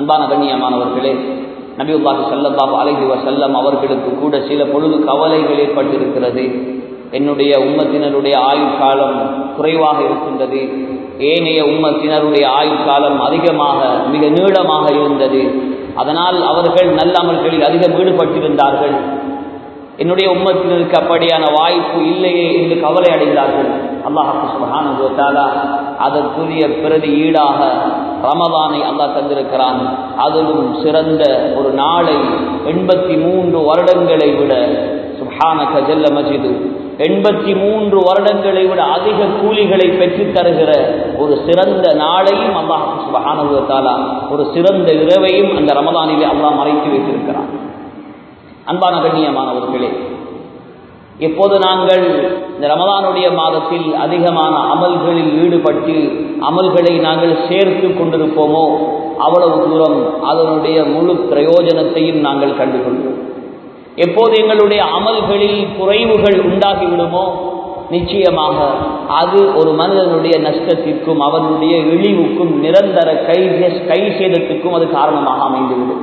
அன்பான கண்ணியமானவர்களே நபியுல்லாஹி ஸல்லல்லாஹு அலைஹி வஸல்லம் அவர்களுக்கு கூட சில பொழுது கவலைகள் ஏற்பட்டிருக்கிறது என்னுடைய உம்மத்தினருடைய ஆயுட்காலம் குறைவாக இருக்கின்றது ஏனைய உம்மத்தினருடைய ஆயுட்காலம் அதிகமாக மிக நீளமாக இருந்தது அதனால் அவர்கள் நல்ல அமல்களில் அதிகம் ஈடுபட்டிருந்தார்கள் என்னுடைய உம்மத்தினருக்கு அப்படியான வாய்ப்பு இல்லையே என்று கவலை அடைந்தார்கள் அல்லாஹு சுபஹானஹு தஆலா அதற்குரிய பிரதி ஈடாக ரமதானை அல்லாஹ் தந்திருக்கிறான் அதிலும் சிறந்த ஒரு நாளை எண்பத்தி மூன்று வருடங்களை விட சுப்ஹானக ஜல்ல மஜிது எண்பத்தி மூன்று வருடங்களை விட அதிக கூலிகளை பெற்றுத் தருகிற ஒரு சிறந்த நாளையும் அல்லாஹ் சுபஹானஹு தஆலா ஒரு சிறந்த இரவையும் அந்த ரமதானிலே அல்லாஹ் மறைத்து வைத்திருக்கிறான் அன்பான கண்ணியமானவர்களே எப்போது நாங்கள் இந்த ரமதானுடைய மாதத்தில் அதிகமான அமல்களில் ஈடுபட்டு அமல்களை நாங்கள் சேர்த்து கொண்டிருப்போமோ அவ்வளவு தூரம் அதனுடைய முழு பிரயோஜனத்தையும் நாங்கள் கண்டுகொள்வோம் எப்போது எங்களுடைய அமல்களில் குறைவுகள் உண்டாகிவிடுமோ நிச்சயமாக அது ஒரு மனிதனுடைய நஷ்டத்திற்கும் அவனுடைய இழிவுக்கும் நிரந்தர கை கை சேதத்துக்கும் அது காரணமாக அமைந்துவிடும்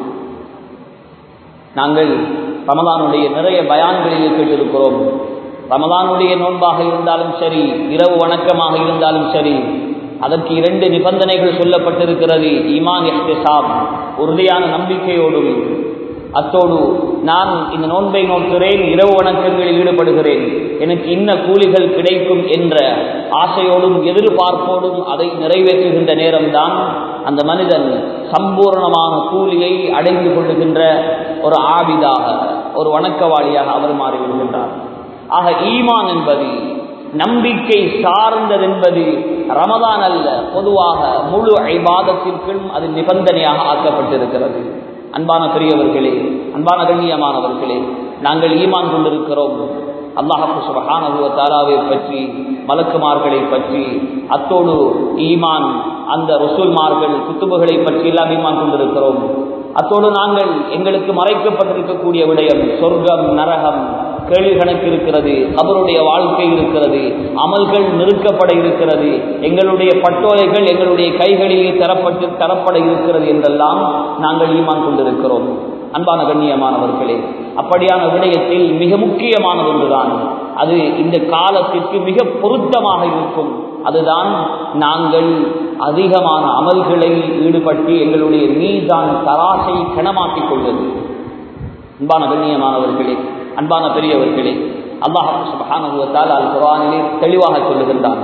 நாங்கள் ரமதானுடைய நிறைய பயான்களில் கேட்டிருக்கிறோம் ரமதானுடைய நோன்பாக இருந்தாலும் சரி இரவு வணக்கமாக இருந்தாலும் சரி அதற்கு இரண்டு நிபந்தனைகள் சொல்லப்பட்டிருக்கிறது ஈமான் எஹ்திசாப் உறுதியான நம்பிக்கையோடும் அத்தோடு நான் இந்த நோன்பை நோக்கிறேன் இரவு வணக்கங்களில் ஈடுபடுகிறேன் எனக்கு இன்ன கூலிகள் கிடைக்கும் என்ற ஆசையோடும் எதிர்பார்ப்போடும் அதை நிறைவேற்றுகின்ற நேரம்தான் அந்த மனிதன் சம்பூர்ணமான கூலியை அடைந்து கொள்ளுகின்ற ஒரு ஆபிதாக ஒரு வணக்கவாளியாக அவர் மாறிவிடுகின்றார் ஆக ஈமான் என்பது நம்பிக்கை சார்ந்தது என்பது ரமதான் அல்ல பொதுவாக முழு ஐபாதத்திற்கும் அது நிபந்தனையாக ஆக்கப்பட்டிருக்கிறது அன்பான பெரியவர்களே அன்பான கண்ணியமானவர்களே நாங்கள் ஈமான் கொண்டிருக்கிறோம் அல்லாஹு சுபஹானஹுவ தாலாவை பற்றி மலக்குமார்களை பற்றி அத்தோடு ஈமான் அந்த ரசூல்மார்கள் குத்துபுகளை பற்றி எல்லாம் ஈமான் கொண்டிருக்கிறோம் அத்தோடு நாங்கள் எங்களுக்கு மறைக்கப்பட்டிருக்கக்கூடிய விடயம் சொர்க்கம் நரகம் கேள்வி கணக்கு இருக்கிறது அவருடைய வாழ்க்கை இருக்கிறது அமல்கள் நிறுக்கப்பட இருக்கிறது எங்களுடைய பட்டோலைகள் எங்களுடைய கைகளிலே தரப்பட்டு தரப்பட இருக்கிறது என்றெல்லாம் நாங்கள் ஈமான் கொண்டிருக்கிறோம் அன்பான கண்ணியமானவர்களே அப்படியான விடயத்தில் மிக முக்கியமானது ஒன்றுதான் அது இந்த காலத்திற்கு மிக பொருத்தமாக இருக்கும் அதுதான் நாங்கள் அதிகமான அமல்களை ஈடுபட்டு எங்களுடைய மீதான் தராசை கனமாக்கிக் கொள்வது அன்பான கண்ணியமானவர்களே அன்பான பெரியவர்களே அல்லாஹால் அல் குரானிலே தெளிவாக சொல்லுகின்றான்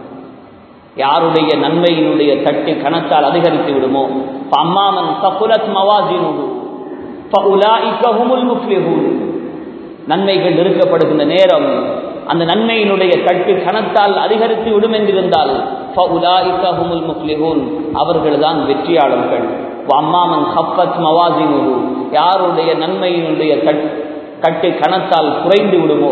யாருடைய நன்மையினுடைய தட்டு கணத்தால் அதிகரித்து விடுமோ அம்மாமன் சகுலத் மவாசினுடு நன்மைகள் நெருக்கப்படுகின்ற நேரம் அந்த நன்மையினுடைய தட்டு கணத்தால் அதிகரித்து விடும் என்றிருந்தால் அவர்கள் தான் வெற்றியாளர்கள் அம்மாமன் ஹப்பத் மவாசினுடு யாருடைய நன்மையினுடைய கட்டு கணத்தால் குறைந்து விடுமோ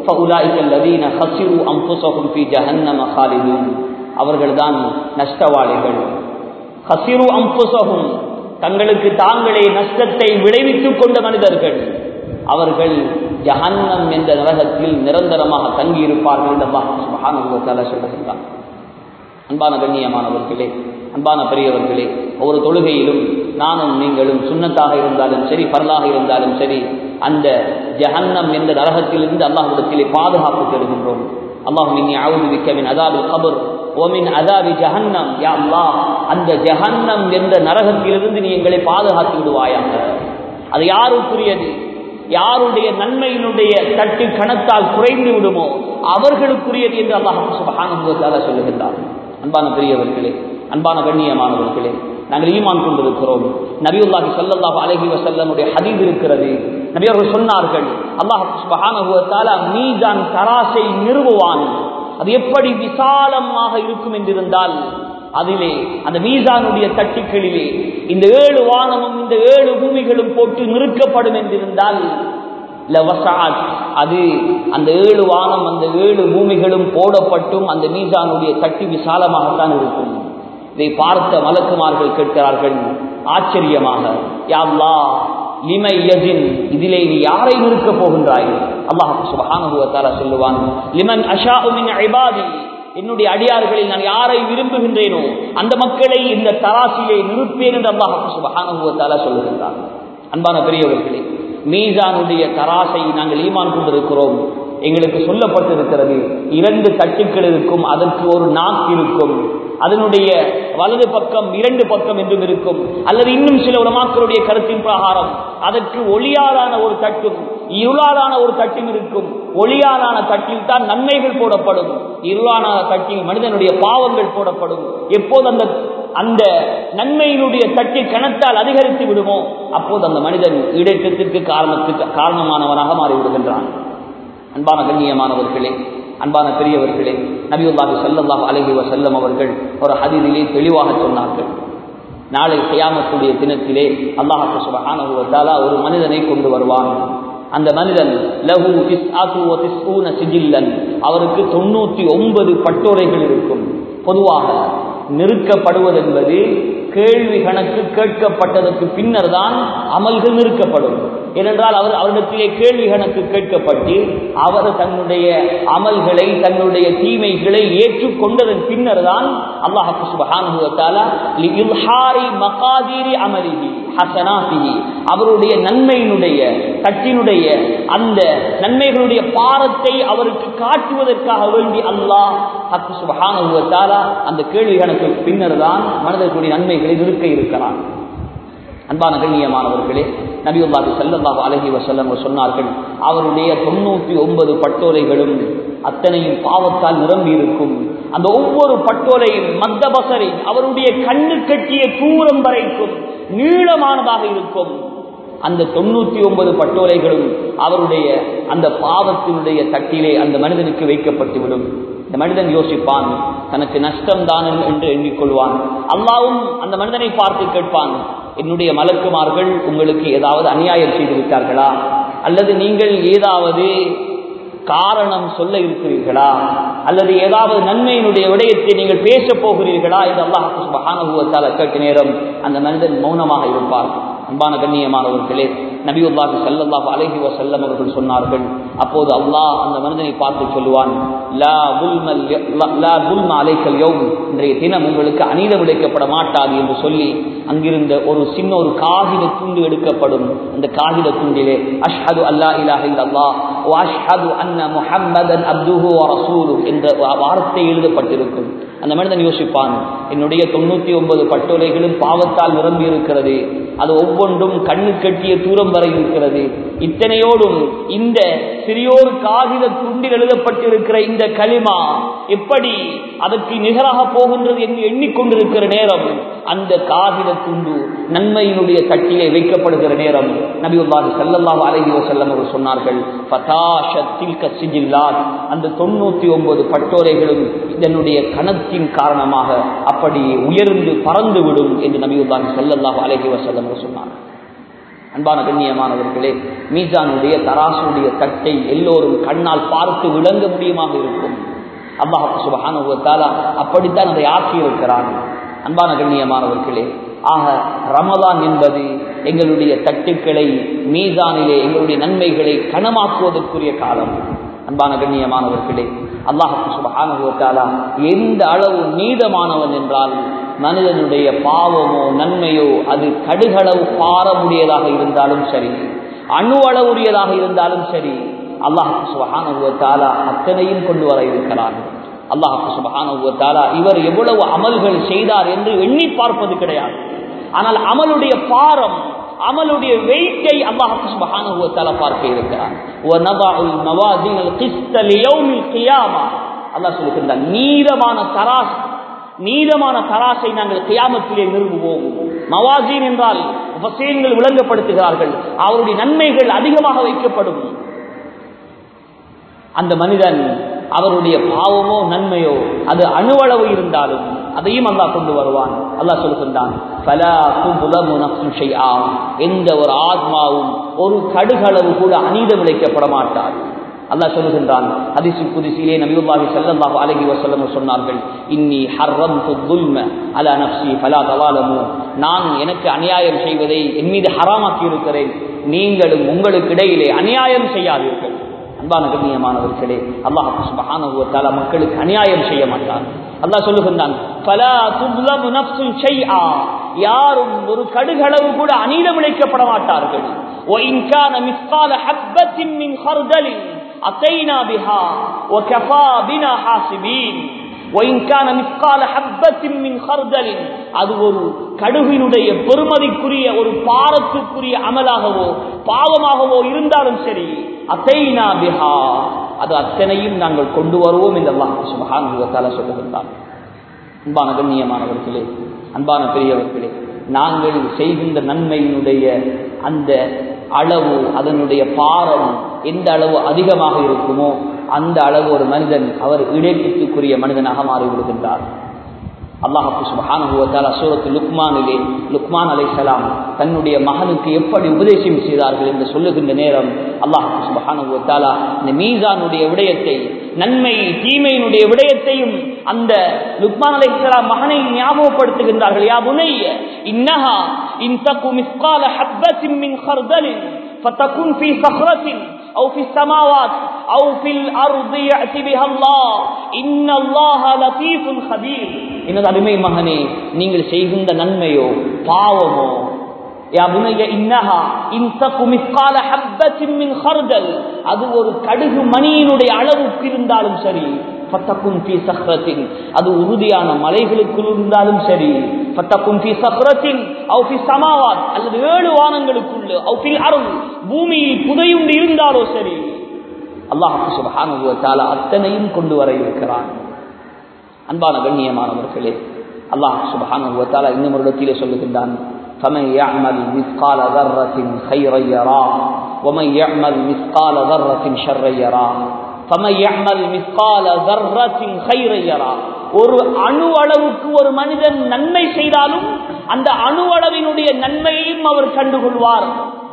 அவர்கள் தான் நஷ்டவாளிகள் ஹசிரு அம்புசகும் தங்களுக்கு தாங்களே நஷ்டத்தை விளைவித்துக் கொண்ட மனிதர்கள் அவர்கள் ஜஹன்னம் என்ற நரகத்தில் நிரந்தரமாக தங்கியிருப்பார்கள் என்று சொல்லுகின்றான் அன்பான கண்ணியமானவர்களே அன்பான பெரியவர்களே ஒவ்வொரு தொழுகையிலும் நானும் நீங்களும் சுண்ணத்தாக இருந்தாலும் சரி பரலாக இருந்தாலும் சரி அந்த ஜஹன்னம் என்ற நரகத்திலிருந்து அல்லாஹிடத்திலே பாதுகாப்பு தருகின்றோம் அல்லாஹ் மின்னி அவுது விக்கமின் அதாபு கபர் ஓமின் அதாபி ஜஹன்னம் யா அல்லாஹ் அந்த ஜஹன்னம் என்ற நரகத்திலிருந்து நீ எங்களை பாதுகாத்து விடுவாயாக அது யாருக்குரியது யாருடைய நன்மையினுடைய தட்டு கணத்தால் குறைந்து விடுமோ அவர்களுக்குரியது என்று அல்லாஹ் சுபஹானுவத்தால சொல்லுகின்றார் அன்பான பெரியவர்களே அன்பான கண்ணியமானவர்களே நாங்கள் ஈமான் கொண்டிருக்கிறோம் நபியுல்லாஹி சல்லல்லாஹு அலைஹி வஸல்லமுடைய ஹதீஸ் இருக்கிறது நபி அவர்கள் சொன்னார்கள் அல்லாஹ் சுப்ஹானஹு வ தஆலா மீதான் தராசை நிறுவுவான் அது எப்படி விசாலமாக இருக்கும் என்றிருந்தால் அதிலே அந்த மீசானுடைய தட்டுக்களிலே இந்த ஏழு வானமும் இந்த ஏழு பூமிகளும் போட்டு நிறுக்கப்படும் என்றிருந்தால் அது அந்த ஏழு வானம் அந்த ஏழு பூமிகளும் போடப்பட்டும் அந்த மீசானுடைய தட்டி விசாலமாகத்தான் இருக்கும் இதை பார்த்த மலக்குமார்கள் கேட்கிறார்கள் ஆச்சரியமாக யாவ்லா லிமை யஜின் இதிலே நீ யாரை நிற்க போகின்றாய் அல்லாஹ் சுபஹானஹு வ தஆலா சொல்லுவான் லிமன் அஷாஉ மின் இபாதி என்னுடைய அடியார்களில் நான் யாரை விரும்புகின்றேனோ அந்த மக்களை இந்த தராசிலே நிறுப்பேன் என்று அல்லாஹ் சுபஹானுவத்தால சொல்லுகின்றார் அன்பான பெரியவர்களே மீசானுடைய தராசை நாங்கள் ஈமான் கொண்டிருக்கிறோம் எங்களுக்கு சொல்லப்பட்டிருக்கிறது இரண்டு தட்டுக்கள் இருக்கும் அதற்கு ஒரு நாக்கு இருக்கும் அதனுடைய வலது பக்கம் இரண்டு பக்கம் என்றும் இருக்கும் அல்லது இன்னும் சில உலமாக்களுடைய கருத்தின் பிரகாரம் அதற்கு ஒளியாலான ஒரு தட்டும் இருளாலான ஒரு தட்டும் இருக்கும் ஒளியாலான தட்டில் தான் நன்மைகள் போடப்படும் இருளான தட்டில் மனிதனுடைய பாவங்கள் போடப்படும் எப்போது அந்த அந்த நன்மையினுடைய தட்டி கணத்தால் அதிகரித்து விடுமோ அப்போது அந்த மனிதன் ஈடேற்றத்திற்கு காரணத்துக்கு காரணமானவனாக மாறிவிடுகின்றான் அன்பான கண்ணியமானவர்களே அன்பான பெரியவர்களே நபியுல்லாஹி சல்லல்லாஹு அலைஹி வஸல்லம் அவர்கள் ஒரு ஹதீஸிலே தெளிவாக சொன்னார்கள் நாளை கியாமத்துடைய தினத்திலே அல்லாஹ் சுப்ஹானஹு வ தஆலா ஒரு மனிதனை கொண்டு வருவான் அந்த மனிதன் லஹு திஸ்ஆத்து வ திஸ்ஊன சிஜில்லன் அவருக்கு தொண்ணூத்தி ஒன்பது பட்டோரைகள் இருக்கும் பொதுவாக நிறுக்கப்படுவது என்பது கேள்வி கணக்கு கேட்கப்பட்டதற்கு பின்னர் தான் அமல்கள் நிறுக்கப்படும் ஏனென்றால் அவர் அவரிடத்திலே கேள்வி கணக்கு கேட்கப்பட்டு அவர் தன்னுடைய அமல்களை தன்னுடைய தீமைகளை ஏற்றுக்கொண்டதன் பின்னர் தான் அல்லாஹு சுபஹானுவத்தாலா மகாதீரி அமலிஹி ஹசனாபிஹி அவருடைய நன்மையினுடைய தட்டினுடைய அந்த நன்மைகளுடைய பாரத்தை அவருக்கு காட்டுவதற்காக வேண்டி அல்லாஹ் ஹக்கு சுபஹானுவத்தாலா அந்த கேள்வி கணக்கு பின்னர் தான் மனிதர்களுடைய நன்மைகளை நிறுக்க இருக்கிறான் அன்பான கண்ணியமானவர்களே நபியுல்லாஹி ஸல்லல்லாஹு அலைஹி வஸல்லம் சொன்னார்கள் அவருடைய தொண்ணூற்றி ஒன்பது பட்டோலைகளும் அத்தனையும் பாவத்தால் நிரம்பி இருக்கும் அந்த ஒவ்வொரு பட்டோலையும் மத்த பசரை அவருடைய கண்ணு கட்டிய தூரம் வரைக்கும் நீளமானதாக இருக்கும் அந்த தொண்ணூத்தி ஒன்பது பட்டோலைகளும் அவருடைய அந்த பாவத்தினுடைய தட்டிலே அந்த மனிதனுக்கு வைக்கப்பட்டுவிடும் இந்த மனிதன் யோசிப்பான் தனக்கு நஷ்டம் தான் என்று எண்ணிக்கொள்வான் அல்லாவும் அந்த மனிதனை பார்த்து கேட்பான் என்னுடைய மலக்குமார்கள் உங்களுக்கு ஏதாவது அநியாயம் செய்து விட்டார்களா அல்லது நீங்கள் ஏதாவது காரணம் சொல்ல இருக்கிறீர்களா அல்லது ஏதாவது நன்மையினுடைய விடயத்தை நீங்கள் பேச போகிறீர்களா என்று அல்லாஹ் கேட்ட நேரம் அந்த மனிதன் மௌனமாக இருப்பார் அன்பான கண்ணியமானவர்களே நபியுல்லாஹி சல்லல்லாஹு அலைஹி வஸல்லம் அவர்கள் சொன்னார்கள் அப்போது அல்லாஹ் அந்த மனிதனை பார்த்து சொல்லுவான் லா புல்மல் லா புல்ம அலைக்கல் யௌம் இன்றைய தினம் உங்களுக்கு அநீதம் இழைக்கப்பட மாட்டாது என்று சொல்லி அங்கிருந்த ஒரு சின்ன ஒரு காகித துண்டு எடுக்கப்படும் அந்த காகித துண்டிலே அஷ்ஹது அல்லா இலாஹ இல்லல்லாஹ் வ அஷ்ஹது அன்ன முஹம்மதன் அப்துஹு வ ரசூலுஹு என்ற வார்த்தை எழுதப்பட்டிருக்கும் அந்த மனிதன் யோசிப்பான் என்னுடைய தொண்ணூத்தி ஒன்பது பட்டோலைகளும் பாவத்தால் நிரம்பி இருக்கிறது அது ஒவ்வொன்றும் கண்ணு கட்டிய தூரம் வரை இருக்கிறது இத்தனையோடும் இந்த சிறியோர் காகித துண்டில் எழுதப்பட்டிருக்கிற இந்த களிமா எப்படி அதற்கு நிகராக போகின்றது என்று எண்ணிக்கொண்டிருக்கிற நேரம் அந்த காகித துண்டு நன்மையினுடைய தட்டிலே வைக்கப்படுகிற நேரம் நபியுல்லாஹி ஸல்லல்லாஹு அலைஹி வஸல்லம் அவர்கள் சொன்னார்கள் ஃபதாஷத்தில் கசிஜில்லாத் அந்த தொண்ணூத்தி ஒன்பது பட்டோலைகளும் இதனுடைய கணத்தின் காரணமாக அப்படி உயர்ந்து பறந்து விடும் என்று நபியுல்லாஹி ஸல்லல்லாஹு அலைஹி வஸல்லம் அவர்கள் சொன்னார்கள் அன்பான கண்ணியமானவர்களே மீசானுடைய தராசுடைய தட்டை எல்லோரும் கண்ணால் பார்த்து விளங்க முடியுமாக இருக்கும் அல்லாஹ் சுபஹானுவத்தாலா அப்படித்தான் அதை ஆக்கி இருக்கிறான் அன்பான கண்ணியமானவர்களே ஆக ரமதான் என்பது எங்களுடைய தட்டுக்களை மீசானிலே எங்களுடைய நன்மைகளை கனமாக்குவதற்குரிய காலம் அன்பான கண்ணியமானவர்களே அல்லாஹ் சுபஹானுவத்தாலா எந்த அளவு நீதமானவன் என்றால் மனிதனுடைய பாவமோ நன்மையோ அது கடுகளவு பாரமுடையதாக இருந்தாலும் சரி அணு அளவுடையதாக இருந்தாலும் சரி அல்லாஹ் சுபஹானுவத்தாலா அத்தனையும் கொண்டு வர இருக்கிறான் அல்லாஹ் சுபஹானுவத்தாலா இவர் எவ்வளவு அமல்கள் செய்தார் என்று எண்ணி பார்ப்பது கிடையாது ஆனால் அமலுடைய பாரம் அமலுடைய வெயிட்டை அல்லாஹ் சுபஹானுவத்தாலா பார்க்க இருக்கிறார் அல்லாஹ் சொல்லுகின்றார் நீதமான தராஸ் நீதமான தராசை நாங்கள் கியாமத்திலே நிறுவுவோம் மவாசீன் என்றால் உபசேன்கள் விளங்கப்படுத்துகிறார்கள் அவருடைய நன்மைகள் அதிகமாக வைக்கப்படும் அந்த மனிதன் அவருடைய பாவமோ நன்மையோ அது அணுவளவு இருந்தாலும் அதையும் அல்லா கொண்டு வருவான் அல்லா சொல்லுகின்றான் எந்த ஒரு ஆத்மாவும் ஒரு கடுகளவு கூட அநீதம் விளைக்கப்பட மாட்டார் அல்லாஹ் சொல்லுகின்றான் அதிசு புதிசிலே நபியுல்லாஹி ஸல்லல்லாஹு அலைஹி வஸல்லம் சொன்னார்கள் இன்னி ஹர்ரம்து துல்ம அலா நஃப்ஸி ஃபலா தவாலமு நான் எனக்கு அநியாயம் செய்வதை என் மீது ஹராமாக்கி இருக்கிறேன் நீங்களும் உங்களுக்கு இடையிலே அநியாயம் செய்யாதீர்கள் அன்பான கண்ணியமானவர்களே அல்லாஹு சுபஹானஹு வ தஆலா மக்களுக்கு அநியாயம் செய்ய மாட்டார் அல்லாஹ் சொல்லுகின்றான் ஃபலா துப்லமு நஃப்சுன் ஷைஆ யாரும் ஒரு கடுகளவு கூட அநீதம் இழைக்கப்பட மாட்டார்கள் وإن كان مثقال حبة من خردل أتينا بها وكفى بنا حاسبين وإن كان مثقال حبة من خردل அது ஒரு கடுகினுடைய பெருமதிக்குரிய ஒரு பாரத்துக்குரிய அமலாகவோ பாவமாகவோ இருந்தாலும் சரி அத்தைனா பிஹா அது அத்தனையும் நாங்கள் கொண்டு வருவோம் என்று அல்லாஹ் சுபஹானுவத்தால சொல்லுகின்றார் அன்பான கண்ணியமானவர்களே அன்பான பெரியவர்களே நாங்கள் செய்கின்ற நன்மையினுடைய அந்த அளவு அதனுடைய பாரம் எந்த அளவு அதிகமாக இருக்குமோ அந்த அளவு ஒரு மனிதன் அவர் இடைக்குரிய மனிதனாக மாறிவிடுகின்றார் அல்லாஹு சுபஹானுவத்தால சூரத்து லுக்மானிலே லுக்மான் அலைசலாம் தன்னுடைய மகனுக்கு எப்படி உபதேசம் செய்தார்கள் என்று சொல்லுகின்ற நேரம் அல்லாஹு சுபஹானுவத்தாலா இந்த மீசானுடைய விடயத்தை நன்மை தீமையினுடைய விடயத்தையும் அந்த லுக்மான் அலைசலாம் மகனை ஞாபகப்படுத்துகின்றார்கள் யா புனைய இன்னஹா இன் தகு மிஸ்கால ஹப்பத்தின் மின் ஹர்தலின் فتكون في صخرة أو في السماوات أو في الأرض يأتي بها الله إن الله لطيف خبير எனது அருமை மகனே நீங்கள் செய்கின்ற நன்மையோ பாவமோ அது ஒரு கடுகு மணியினுடைய அளவுக்கு இருந்தாலும் சரி அது உறுதியான மலைகளுக்குள் இருந்தாலும் சரி அல்லது ஏழு வானங்களுக்குள்ள பூமியில் புதையுண்டு இருந்தாலோ சரி அல்லாஹு அத்தனையும் கொண்டு வர இருக்கிறான் அன்பான கண்ணியமானவர்களே அல்லாஹ் சுபஹானுவத்தால இன்னும் ஒரு இடத்திலே சொல்லுகின்றான் فمن يعمل مثقال ذرة خيرا يراه ومن يعمل مثقال ذرة شرا يراه فمن يعمل مثقال ذرة خيرا يراه ஒரு அணு அளவுக்கு ஒரு மனிதன் நன்மை செய்தாலும் அந்த அணு அளவினுடைய நன்மையையும் அவர் கண்டுகொள்வார்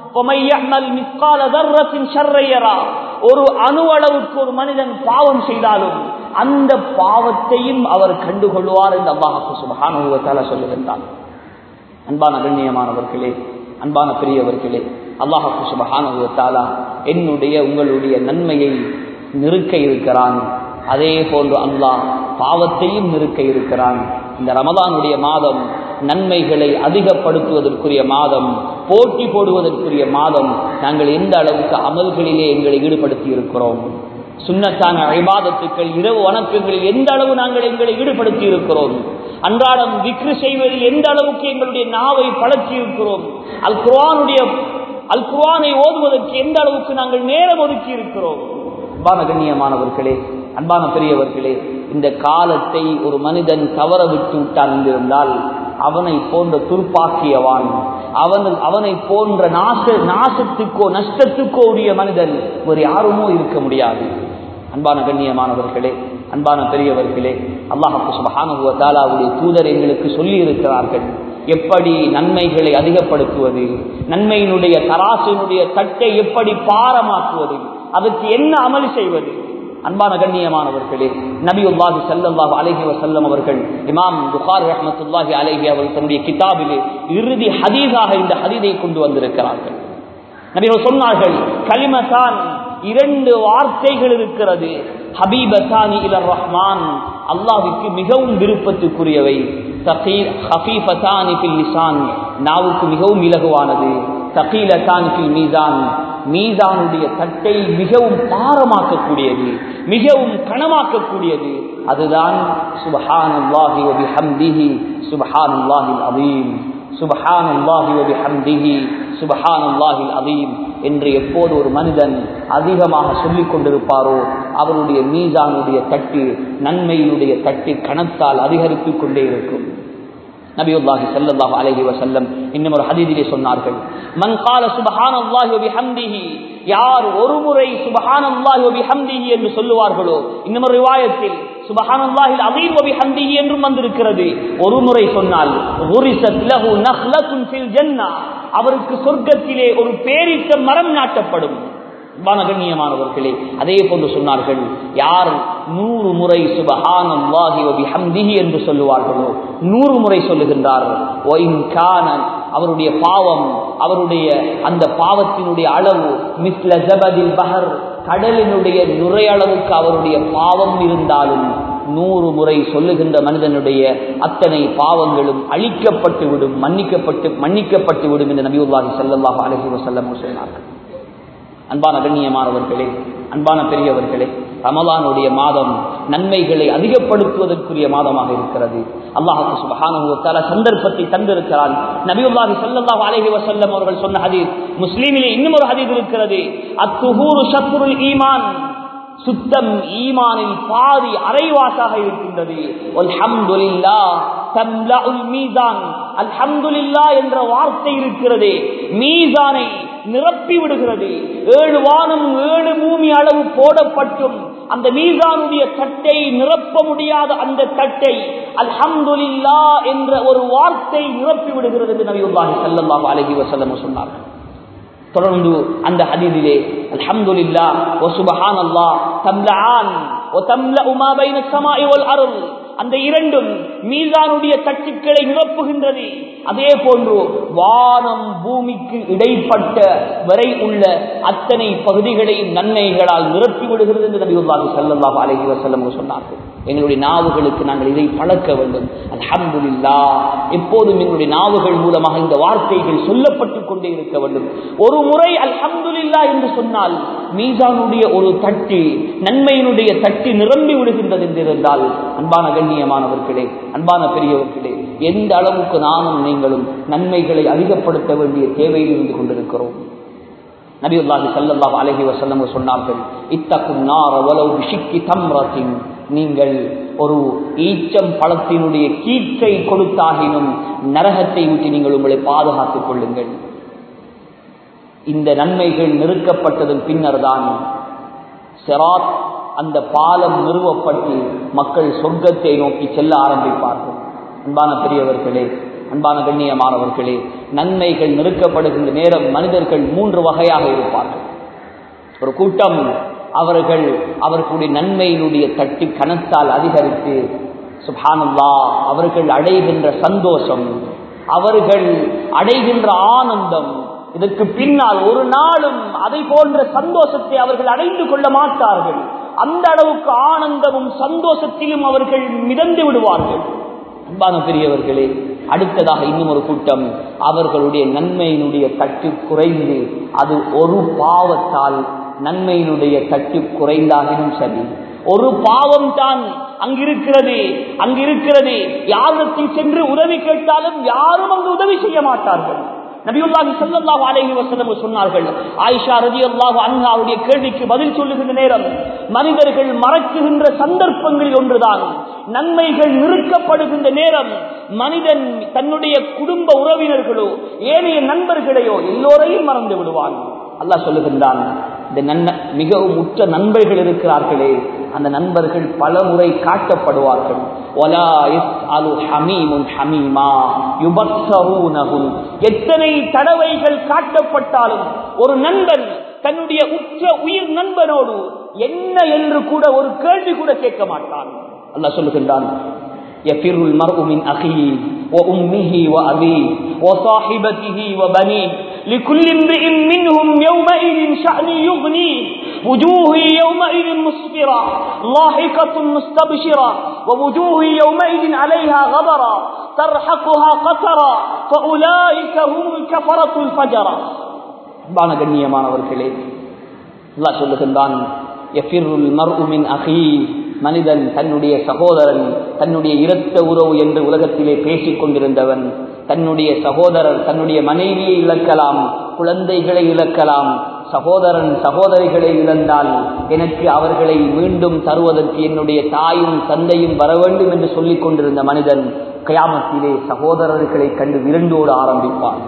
ஒரு அணு அளவுக்கு ஒரு மனிதன் பாவம் செய்தாலும் அந்த பாவத்தையும் அவர் கண்டுகொள்வார் என்று அல்லாஹு சுபஹானுவத்தால சொல்லுகின்றான் அன்பான கண்ணியமானவர்களே அன்பான பெரியவர்களே அல்லாஹு சுபஹானுவத்தாலா என்னுடைய உங்களுடைய நன்மையை நிறுக்க இருக்கிறான் அதே போன்று அல்லாஹ் பாவத்தையும் நிறுக்க இருக்கிறான் இந்த ரமதானுடைய மாதம் நன்மைகளை அதிகப்படுத்துவதற்குரிய மாதம் போட்டி போடுவதற்குரிய மாதம் நாங்கள் எந்த அளவுக்கு அமல்களிலே எங்களை ஈடுபடுத்தி இருக்கிறோம் சுண்ணத்தான அழிபாதத்துக்கள் இரவு வணக்கங்களில் எந்த அளவு நாங்கள் எங்களை ஈடுபடுத்தி இருக்கிறோம் அன்றாடம் விக்ரு செய்வதில் எந்த அளவுக்கு எங்களுடைய நாவை பழக்கி இருக்கிறோம் அல் குர்வானுடைய அல் குர்வானை ஓதுவதற்கு எந்த அளவுக்கு நாங்கள் நேரம் ஒதுக்கி இருக்கிறோம் அன்பான கண்ணியமானவர்களே அன்பான பெரியவர்களே இந்த காலத்தை ஒரு மனிதன் தவற விட்டு விட்டான் என்றிருந்தால் அவனை போன்ற துர்ப்பாக்கியவான் அவன் அவனை போன்ற நாச நாசத்துக்கோ நஷ்டத்துக்கோ உரிய மனிதன் ஒரு யாருமோ இருக்க முடியாது அன்பான கண்ணியமானவர்களே அன்பான பெரியவர்களே அல்லாஹு சுபஹானுவத்தாலாவுடைய தூதர் எங்களுக்கு சொல்லி இருக்கிறார்கள் எப்படி நன்மைகளை அதிகப்படுத்துவது நன்மையினுடைய தராசினுடைய தட்டை எப்படி பாரமாக்குவது அதற்கு என்ன அமல் செய்வது அன்பான கண்ணியமானவர்களே நபியுல்லாஹி சல்லாஹு அலஹி வசல்லம் அவர்கள் இமாம் புகார் ரஹமத்துல்லாஹி அலஹி அவர்கள் தன்னுடைய கிதாபிலே இறுதி ஹதீஸாக இந்த ஹதீதை கொண்டு வந்திருக்கிறார்கள் நபிகள் சொன்னார்கள் கலிமத்தான் இரண்டு வார்த்தைகள் இருக்கிறது ஹபீபத்தானி இலர் ரஹ்மான் அல்லாஹுக்கு மிகவும் விருப்பத்துக்குரியவை நாவுக்கு மிகவும் இலகுவானது தகீலத்தான் மீசான் மீசானுடைய தட்டை மிகவும் பாரமாக்கக்கூடியது மிகவும் கனமாக்கக்கூடியது அதுதான் சுபஹான் அல்லாஹி வபி ஹம்திஹி சுபஹான் அல்லாஹில் அதீம் சுபஹான் அல்லாஹி வபி ஹம்திஹி சுபஹான் அல்லாஹில் அதீம் என்று எப்போது ஒரு மனிதன் அதிகமாக சொல்லிக் கொண்டிருப்பாரோ அவருடைய மீசானுடைய தட்டு நன்மையினுடைய தட்டு கணத்தால் அதிகரித்துக் கொண்டே இருக்கும் நபியுல்லாஹி ஸல்லல்லாஹு அலைஹி வஸல்லம் இன்னும் ஒரு ஹதீஸிலே சொன்னார்கள் மன் قال سبحان الله وبحمده யார் ஒரு முறை சுபஹானல்லாஹி வபிஹம்திஹி என்று சொல்லுவார்களோ இன்னும் ஒரு ரிவாயத்தில் சுபஹானல்லாஹில் அதீம் வபிஹம்திஹி என்றும் வந்திருக்கிறது ஒரு முறை சொன்னால் உரிசத் லஹு நஹ்லத்துன் ஃபில் ஜன்னah அவருக்கு சொர்க்கத்திலே ஒரு பேரித்த மரம் நாட்டப்படும் கண்ணியமானவர்களே அதே போன்று சொன்னார்கள் யார் நூறு முறை சுபஹானம் ஹம்திஹி என்று சொல்லுவார்களோ நூறு முறை சொல்லுகின்றார்கள் அவருடைய பாவம் அவருடைய அந்த பாவத்தினுடைய அளவு மிஸ்ல ஜபதில் பஹர் கடலினுடைய நுரையளவுக்கு அவருடைய பாவம் இருந்தாலும் நூறு முறை சொல்லுகின்ற மனிதனுடைய அத்தனை பாவங்களும் அழிக்கப்பட்டு விடும் மன்னிக்கப்பட்டு மன்னிக்கப்பட்டு விடும் என்று நபியுல்லாஹி ஸல்லல்லாஹு அலைஹி வஸல்லம் சொன்னார்கள் அன்பான கண்ணியமானவர்களே அன்பான பெரியவர்களே ரமலானுடைய மாதம் நன்மைகளை அதிகப்படுத்துவதற்குரிய மாதமாக இருக்கிறது அல்லாஹு சுபஹானஹு தஆலா சந்தர்ப்பத்தை தந்திருக்கிறான் நபியுல்லாஹி ஸல்லல்லாஹு அலைஹி வஸல்லம் அவர்கள் சொன்ன ஹதீஸ் முஸ்லிமிலே இன்னும் ஒரு ஹதீஸ் இருக்கிறது அத்துஹூரு ஷத்ருல் ஈமான் சுத்தம் ஈமானில் பாதி அரைவாசாக இருக்கின்றது அல்ஹம்துலில்லாஹ் தம்லஉல் மீசான் அல்ஹம்துலில்லாஹ் என்ற வார்த்தை இருக்கிறது மீசானை நிரப்பி விடுகிறது ஏழு வானம் ஏழு பூமி அளவு போடப்பட்டும் அந்த மீசானுடைய தட்டை நிரப்ப முடியாத அந்த தட்டை அல்ஹம்துலில்லா என்ற ஒரு வார்த்தை நிரப்பி விடுகிறது என்று நபியுல்லாஹி ஸல்லல்லாஹு அலைஹி வஸல்லம் சொன்னார்கள் தொடர்ந்து அந்த ஹதீதிலே அல்ஹம்துலில்லா வ சுப்ஹானல்லாஹ் தம்லஆன் வ தம்லஉ மா பைன ஸமாஇ வல் அர்த் அந்த இரண்டும் மீசானுடைய தட்டுக்களை நிரப்புகின்றது அதே போன்று வானம் பூமிக்கு இடைப்பட்ட வரை உள்ள அத்தனை பகுதிகளையும் நன்மைகளால் நிரப்பி விடுகிறது என்று நபியுல்லாஹி ஸல்லல்லாஹு அலைஹி வஸல்லம் சொன்னார்கள் எங்களுடைய நாவுகளுக்கு நாங்கள் இதை பழக்க வேண்டும் அல்ஹம்துலில்லா எப்போதும் எங்களுடைய நாவுகள் மூலமாக இந்த வார்த்தைகள் சொல்லப்பட்டு கொண்டே இருக்க வேண்டும் ஒரு முறை அல்ஹம்துலில்லா என்று சொன்னால் மீசானுடைய ஒரு தட்டு நன்மையினுடைய தட்டு நிரம்பி விடுகின்றது என்றிருந்தால் அன்பான கண்ணியமானவர்களே அன்பான பெரியவர்களே எந்த அளவுக்கு நானும் நீங்களும் நன்மைகளை அதிகப்படுத்த வேண்டிய தேவையில் இருந்து கொண்டிருக்கிறோம் நபியுல்லாஹி ஸல்லல்லாஹு அலைஹி வஸல்லம் சொன்னார்கள் இத்தகும் நார வலவு பிஷிக்கி தம்ரத்தின் நீங்கள் ஒரு ஈச்சம் பழத்தினுடைய கீற்றை கொடுத்தாகினும் நரகத்தை விட்டு நீங்கள் உங்களை பாதுகாத்துக் கொள்ளுங்கள் இந்த நன்மைகள் நிறுக்கப்பட்டதன் பின்னர் தான் செராத் அந்த பாலம் நிறுவப்பட்டு மக்கள் சொர்க்கத்தை நோக்கி செல்ல ஆரம்பிப்பார்கள் அன்பான பெரியவர்களே அன்பான கண்ணியமானவர்களே நன்மைகள் நிறுக்கப்படுகின்ற நேரம் மனிதர்கள் மூன்று வகையாக இருப்பார்கள் ஒரு கூட்டம் அவர்கள் அவர்களுடைய நன்மையினுடைய தட்டு கணத்தால் அதிகரித்து சுபானல்லா அவர்கள் அடைகின்ற சந்தோஷம் அவர்கள் அடைகின்ற ஆனந்தம் இதற்கு பின்னால் ஒரு நாளும் அதை போன்ற சந்தோஷத்தை அவர்கள் அடைந்து கொள்ள மாட்டார்கள் அந்த அளவுக்கு ஆனந்தமும் சந்தோஷத்திலும் அவர்கள் மிதந்து விடுவார்கள் அன்பான பெரியவர்களே அடுத்ததாக இன்னும் ஒரு கூட்டம் அவர்களுடைய நன்மையினுடைய தட்டு குறைந்து அது ஒரு பாவத்தால் நன்மையினுடைய தட்டு குறைந்தாகினும் சரி ஒரு பாவம் தான் அங்கிருக்கிறது அங்கிருக்கிறது யாரிடத்தில் சென்று உதவி கேட்டாலும் யாரும் அங்கு உதவி செய்ய மாட்டார்கள் நபியுல்லாஹி ஸல்லல்லாஹு அலைஹி வஸல்லம் சொன்னார்கள் ஆயிஷா ரலியல்லாஹு அன்ஹாவுடைய கேள்விக்கு பதில் சொல்லுகின்ற நேரம் மனிதர்கள் மறக்குகின்ற சந்தர்ப்பங்களில் ஒன்றுதான் நன்மைகள் நிறுக்கப்படுகின்ற நேரம் மனிதன் தன்னுடைய குடும்ப உறவினர்களோ ஏனைய நண்பர்களையோ எல்லோரையும் மறந்து விடுவான் அல்லாஹ் சொல்லுகின்றான் இந்த நன்ன மிகவும் உற்ற நண்பர்கள் இருக்கிறார்களே அந்த நண்பர்கள் பல முறை காட்டப்படுவார்கள் எத்தனை தடவைகள் காட்டப்பட்டாலும் ஒரு நண்பன் தன்னுடைய உற்ற உயிர் நண்பனோடு என்ன என்று கூட ஒரு கேள்வி கூட கேட்க மாட்டான் அல்லாஹ் சொல்லுகின்றான் يفر المرء من أخيه وأمه وأبيه وصاحبته وبنيه لكل امرئ منهم يومئذ شأن يغنيه وجوه يومئذ مسفرة لاحقة مستبشرة ووجوه يومئذ عليها غبرة ترحقها قترا فأولئك هم الكفرة الفجرة பான கண்ணியமானவர்களே அல்லாஹ் சொல்லுகின்றான் எஃபிருல் மர்உ மின் அஹீ மனிதன் தன்னுடைய சகோதரன் தன்னுடைய இரத்த உறவு என்று உலகத்திலே பேசிக் கொண்டிருந்தவன் தன்னுடைய சகோதரர் தன்னுடைய மனைவியை இழக்கலாம் குழந்தைகளை இழக்கலாம் சகோதரன் சகோதரிகளை இழந்தால் எனக்கு அவர்களை மீண்டும் தருவதற்கு என்னுடைய தாயும் தந்தையும் வர வேண்டும் என்று சொல்லிக் கொண்டிருந்த மனிதன் கயாமத்திலே சகோதரர்களை கண்டு விரண்டோடு ஆரம்பிப்பான்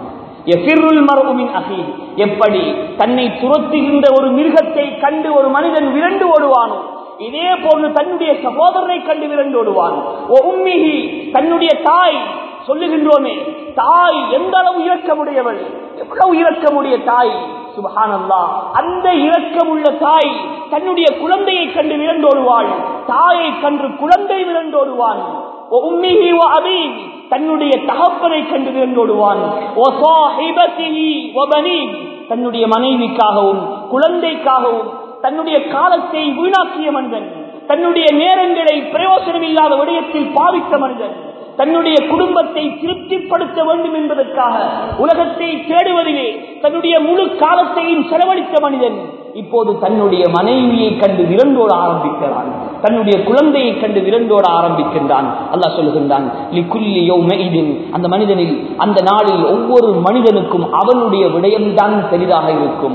எப்படி தன்னை துரத்துகின்ற ஒரு மிருகத்தை கண்டு ஒரு மனிதன் விரண்டு ஓடுவானோ இதே போன்று தன்னுடைய சகோதரனை கண்டு விரண்டு ஓடுவான் உம்மிகி தன்னுடைய தாய் சொல்லுகின்றோமே தாய் எந்த அளவு இரக்கமுடையவள் எவ்வளவு இரக்கமுடைய தாய் சுபஹானல்லா அந்த இரக்கமுள்ள தாய் தன்னுடைய குழந்தையை கண்டு விரண்டோடுவாள் தாயை கண்டு குழந்தை விரண்டோடுவான் உம்மிகி அபி தன்னுடைய தகப்பனை கண்டு விரண்டோடுவான் தன்னுடைய மனைவிக்காகவும் குழந்தைக்காகவும் தன்னுடைய காலத்தை வீணாக்கிய மனிதன் தன்னுடைய நேரங்களை பிரயோசனம் இல்லாத விடயத்தில் பாவித்த மனிதன் தன்னுடைய குடும்பத்தை திருப்திப்படுத்த வேண்டும் என்பதற்காக உலகத்தை தேடுவதிலே தன்னுடைய முழு காலத்தையும் செலவழித்த மனிதன் இப்போது தன்னுடைய மனைவியை கண்டு விரண்டோட ஆரம்பிக்கிறான் தன்னுடைய குழந்தையை கண்டு விரண்டோட ஆரம்பிக்கின்றான் அல்லாஹ் சொல்லுகின்றான் "லிக்குல்லி யௌமஇதின்", அந்த மனிதனில் அந்த நாளில் ஒவ்வொரு மனிதனுக்கும் அவனுடைய விடயம்தான் பெரிதாக இருக்கும்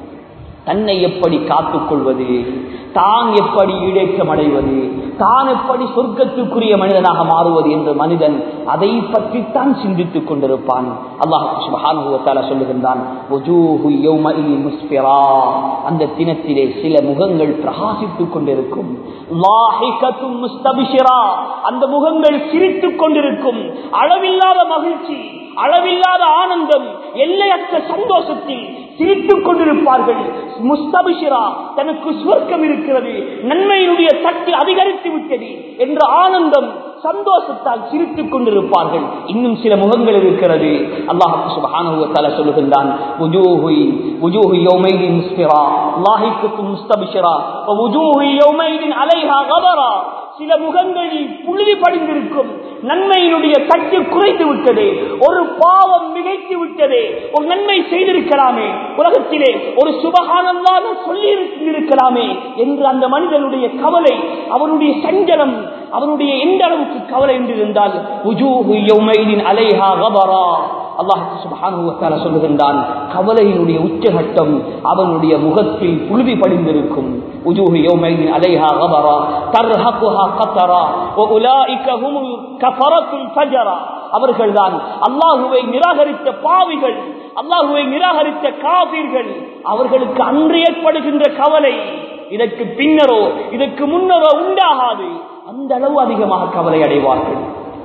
தன்னை எப்படி காத்துக் கொள்வது தான் எப்படி ஈடேற்றம் அடைவது தான் எப்படி சொர்க்கத்துக்குரிய மனிதனாக மாறுவது என்ற மனிதன் அதை பற்றித்தான் சிந்தித்துக் கொண்டிருப்பான் அல்லாஹ் சுப்ஹானஹு வ தஆலா சொல்லுகின்றான் "வஜூஹு யௌமஇதின் முஸ்பிரா", அந்த தினத்திலே சில முகங்கள் பிரகாசித்துக் கொண்டிருக்கும் லாஹிகத்தும் முஸ்தபிஷிரா, அந்த முகங்கள் சிரித்துக் கொண்டிருக்கும் அளவில்லாத மகிழ்ச்சி அளவில்லாத ஆனந்தம் எல்லையற்ற சந்தோஷத்தில் சிரித்துக் கொண்டிருப்பார்கள் முஸ்தபிஷிரா தனக்கு சுவர்க்கம் இருக்கிறது நன்மையினுடைய தட்டு அதிகரித்து விட்டது என்ற ஆனந்தம் சந்தோஷத்தால் சிரித்துக் கொண்டிருப்பார்கள் இன்னும் சில முகங்கள் இருக்கிறது அல்லாஹ் சுப்ஹானஹு வ தஆலா சொல்லுகின்றான் "வுஜூஹு வுஜூஹு யௌமைதின் முஸ்பிரா லாஹிகத்தும் முஸ்தபிஷிரா வ வுஜூஹு யௌமைதின் அலைஹா கபரா" சில முகங்களில் புழுதி படிந்திருக்கும் நன்மையினுடைய தட்டு குறைத்து விட்டது ஒரு பாவம் மிகைத்து விட்டது ஒரு நன்மை செய்திருக்கலாமே உலகத்திலே ஒரு சுபகானந்தாக சொல்லி இருக்கலாமே என்று அந்த மனிதனுடைய கவலை அவனுடைய சஞ்சலம் அவனுடைய எந்த அளவுக்கு கவலை என்று இருந்தால் "உஜூஹு யௌமைதின் அலைஹா கபரா" அல்லாஹ் சுப்ஹானஹு வ தஆலா சொல்லுகின்றான் கவலையினுடைய உச்சகட்டம் அவனுடைய முகத்தில் புழுதி படிந்திருக்கும் உஜூஹு யௌமைதின் அலைஹா கபரா தர்ஹகுஹா கத்தரா வ உலாயிக ஹுமுல் கஃபரத்துல் ஃபஜரா அவர்கள்தான் அல்லாஹுவை நிராகரித்த பாவிகள் அல்லாஹுவை நிராகரித்த காபீர்கள் அவர்களுக்கு அன்று ஏற்படுகின்ற கவலை இதற்கு பின்னரோ இதற்கு முன்னரோ உண்டாகாது அந்த அளவு அதிகமாக கவலை அடைவார்கள்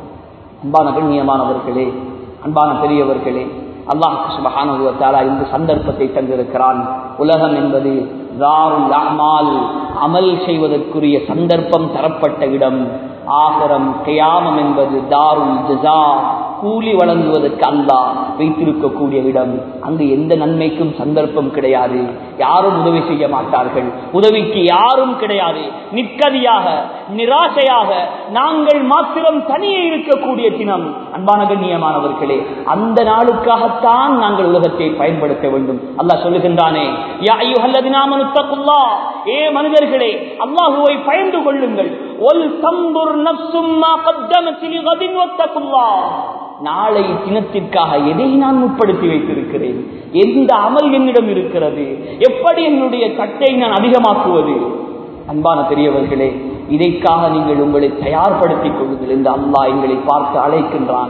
அன்பான கண்ணியமானவர்களே அன்பான பெரியவர்களே அல்லாஹ் சுபஹானஹு வ தஆலா இந்த சந்தர்ப்பத்தை தந்திருக்கிறான் உலகம் என்பது தாருல் அமால் அமல் செய்வதற்குரிய சந்தர்ப்பம் தரப்பட்ட இடம் ஆகரம் கியாமம் என்பது தாருல் ஜஸா கூலி வழங்குவதற்கு அல்லாஹ் வைத்திருக்கக்கூடிய இடம் அங்கு எந்த நன்மைக்கும் சந்தர்ப்பம் கிடையாது யாரும் உதவி செய்ய மாட்டார்கள் உதவிக்கு யாரும் கிடையாது நிற்கதியாக நிராசையாக நாங்கள் மாத்திரம் தனியே இருக்கக்கூடிய தினம் அன்பான கண்ணியமானவர்களே அந்த நாளுக்காகத்தான் நாங்கள் உலகத்தை பயன்படுத்த வேண்டும் அல்லாஹ் சொல்லுகின்றானே யா அய்யுஹல்லதீனாமனு தக்குல்லாஹ் ஏ மனிதர்களே அல்லாஹுவை பயந்து கொள்ளுங்கள் ஒல் தம்புர் நஃப்சும் மா கத்தமத் லிகதின் வத்தகுல்லாஹ் நாளை தினத்திற்காக எதை நான் முற்படுத்தி வைத்திருக்கிறேன் எந்த அமல் என்னிடம் இருக்கிறது எப்படி என்னுடைய தட்டை நான் அதிகமாக்குவது அன்பான பெரியவர்களே இதைக்காக நீங்கள் உங்களை தயார்படுத்திக் கொள்ளுங்கள் என்று அல்லாஹ் எங்களை பார்த்து அழைக்கின்றான்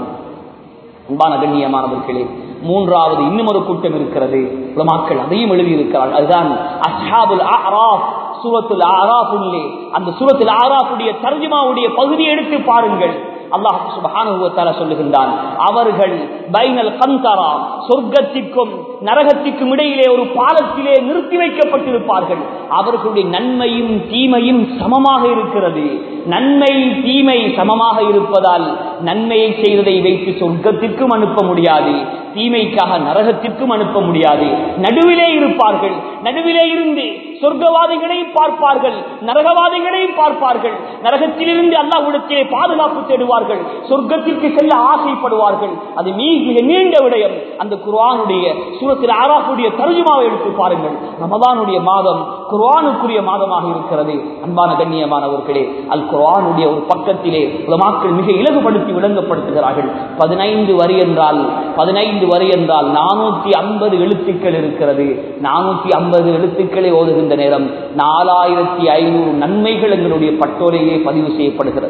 அன்பான கண்ணியமானவர்களே மூன்றாவது இன்னும் ஒரு கூட்டம் இருக்கிறது உலமாக்கள் அதையும் எழுதியிருக்கிறார்கள் அதுதான் அஸ்ஹாபுல் அராஃப் சூரத்துல் ஆராஃப் உள்ளே அந்த சூரத்துல் ஆராஃபுடைய தர்ஜுமாவுடைய பகுதியை எடுத்து பாருங்கள் அல்லாஹ் சுப்ஹானஹு வ தஆலா சொல்லுகின்றான் அவர்கள் பைனல் கந்தரா சொர்க்கத்திற்கும் நரகத்திற்கும் இடையிலே ஒரு பாலத்திலே நிறுத்தி வைக்கப்பட்டிருப்பார்கள் அவர்களுடைய நன்மையும் தீமையும் சமமாக இருக்கிறது நன்மை தீமை சமமாக இருப்பதால் நன்மையை செய்ததை வைத்து சொர்க்கத்திற்கும் அனுப்ப முடியாது தீமைக்காக நரகத்திற்கும் அனுப்ப முடியாது நடுவிலே இருப்பார்கள் நடுவிலே இருந்து சொர்க்கவாதிகளையும் பார்ப்பார்கள் நரகவாதிகளையும் பார்ப்பார்கள் நரகத்திலிருந்து அல்லாஹ்விடத்திலே பாதுகாப்பு தேடுவார்கள் சொர்க்கத்திற்கு செல்ல ஆசைப்படுவார்கள் அது மிக நீண்ட விடயம் அந்த குர்ஆனுடைய சூரத்தில் ஆராஃபுடைய தருஜுமாவை எடுத்து பாருங்கள் ரமதானுடைய மாதம் குர்ஆனுக்குரிய மாதமாக இருக்கிறது அன்பான கண்ணியமானவர்களே அல் குர்ஆனுடைய ஒரு பக்கத்திலே உலமாக்கள் மிக இலகுபடுத்தி விளங்கப்படுத்துகிறார்கள் பதினைந்து வரி என்றால் பதினைந்து வரி என்றால் நானூத்தி ஐம்பது எழுத்துக்கள் இருக்கிறது நானூத்தி ஐம்பது எழுத்துக்களை ஓதுகின்ற நேரம் நாலாயிரத்தி ஐநூறு நன்மைகள் எங்களுடைய பட்டோரையே பதிவு செய்யப்படுகிறது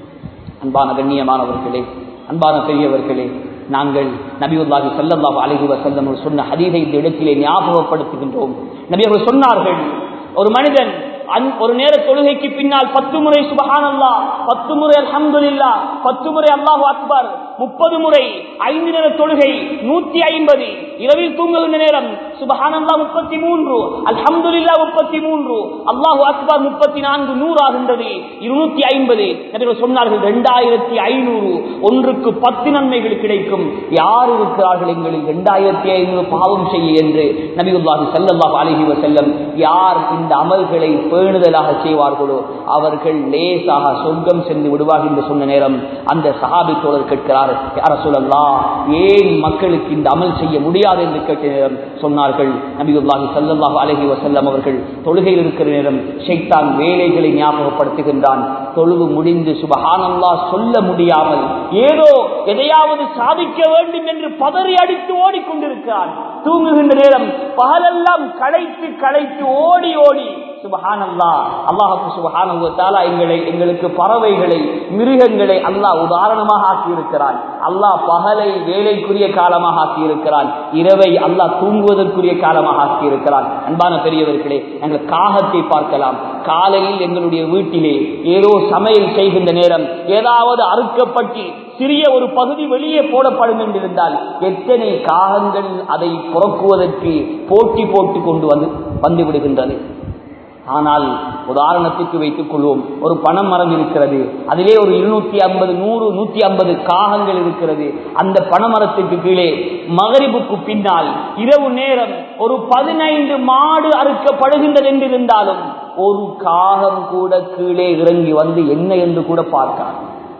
அன்பான கண்ணியமானவர்களே அன்பான பெரியவர்களே நாங்கள் நபியுல்லாஹி ஸல்லல்லாஹு அலைஹி வஸல்லம் சொன்ன ஹதீஸை இந்த இடத்திலே ஞாபகப்படுத்துகின்றோம் நபி அவர்கள் சொன்னார்கள் ஒரு மனிதன் அன்- ஒரு நேர தொழுகைக்கு பின்னால் பத்து முறை சுபஹானல்லா பத்து முறை அல்ஹம்துலில்லாஹ் பத்து முறை அல்லாஹு அக்பர் முப்பது முறை ஐந்து நேர தொழுகை நூத்தி ஐம்பது இரவில் தூங்குகின்ற நேரம் சுபஹானல்லா முப்பத்தி மூன்று அல்ஹம்துலில்லா முப்பத்தி மூன்று அல்லாஹு அக்பர் முப்பத்தி நான்கு நூறு ஆகின்றது இருநூத்தி ஐம்பது நபிகள் சொன்னார்கள் இரண்டாயிரத்தி ஐநூறு ஒன்றுக்கு பத்து நன்மைகள் கிடைக்கும் யார் இருக்கிறார்கள் எங்களில் இரண்டாயிரத்தி ஐநூறு பாவம் செய்ய என்று நபிகுல்லாஹி ஸல்லல்லாஹு அலைஹி வஸல்லம் யார் இந்த அமல்களை பேணுதலாக செய்வார்களோ அவர்கள் லேசாக சொர்க்கம் சென்று விடுவார்கள் என்று சொன்ன நேரம் அந்த சஹாபி தோழர் கேட்கிறார் யார சொல்லலாம் ஏன் மக்களுக்கு இந்த அமல் செய்ய முடியாது என்று கேட்ட நேரம் சொன்னார்கள் நபிகுல்லாஹி ஸல்லல்லாஹு அலைஹி வஸல்லம் அவர்கள் தொழுகையில் இருக்கிற நேரம் ஷைத்தான் வேலைகளை ஞாபகப்படுத்துகின்றான் தொழுவு முடிந்து சுபஹானல்லாஹ் சொல்ல முடியாமல் ஏதோ எதையாவது சாதிக்க வேண்டும் என்று பதறி அடித்து ஓடிக்கொண்டிருக்கிறான் தூங்குகின்ற நேரம் பகலெல்லாம் களைத்து களைத்து ஓடி ஓடி சுபஹானல்லா அல்லாஹு சுபஹானு தாலா எங்களை எங்களுக்கு பறவைகளை மிருகங்களை அல்லாஹ் உதாரணமாக ஆக்கியிருக்கிறான் அல்லாஹ் பகலை வேலைக்குரிய காலமாக ஆக்கியிருக்கிறான் இரவை அல்லாஹ் தூங்குவதற்குரிய காலமாக ஆக்கியிருக்கிறான் அன்பான பெரியவர்களே எங்கள் காகத்தை பார்க்கலாம் காலையில் எங்களுடைய வீட்டிலே ஏதோ சமையல் செய்கின்ற நேரம் ஏதாவது அறுக்கப்பட்டு சிறிய ஒரு பகுதி வெளியே போடப்படும் என்றிருந்தால் எத்தனை காகங்கள் அதை புறக்குவதற்கு போட்டி போட்டு கொண்டு வந்து வந்து விடுகின்றது ஆனால் உதாரணத்துக்கு வைத்துக் கொள்வோம் ஒரு பணம் மரம் இருக்கிறது அதிலே ஒரு இருநூத்தி ஐம்பது நூறு நூத்தி ஐம்பது காகங்கள் இருக்கிறது அந்த பனைமரத்துக்கு கீழே மகரிபுக்கு பின்னால் இரவு நேரம் ஒரு பதினைந்து மாடு அறுக்கப்படுகின்றது என்றிருந்தாலும் ஒரு காகம் கூட கீழே இறங்கி வந்து என்ன என்று கூட பார்க்காது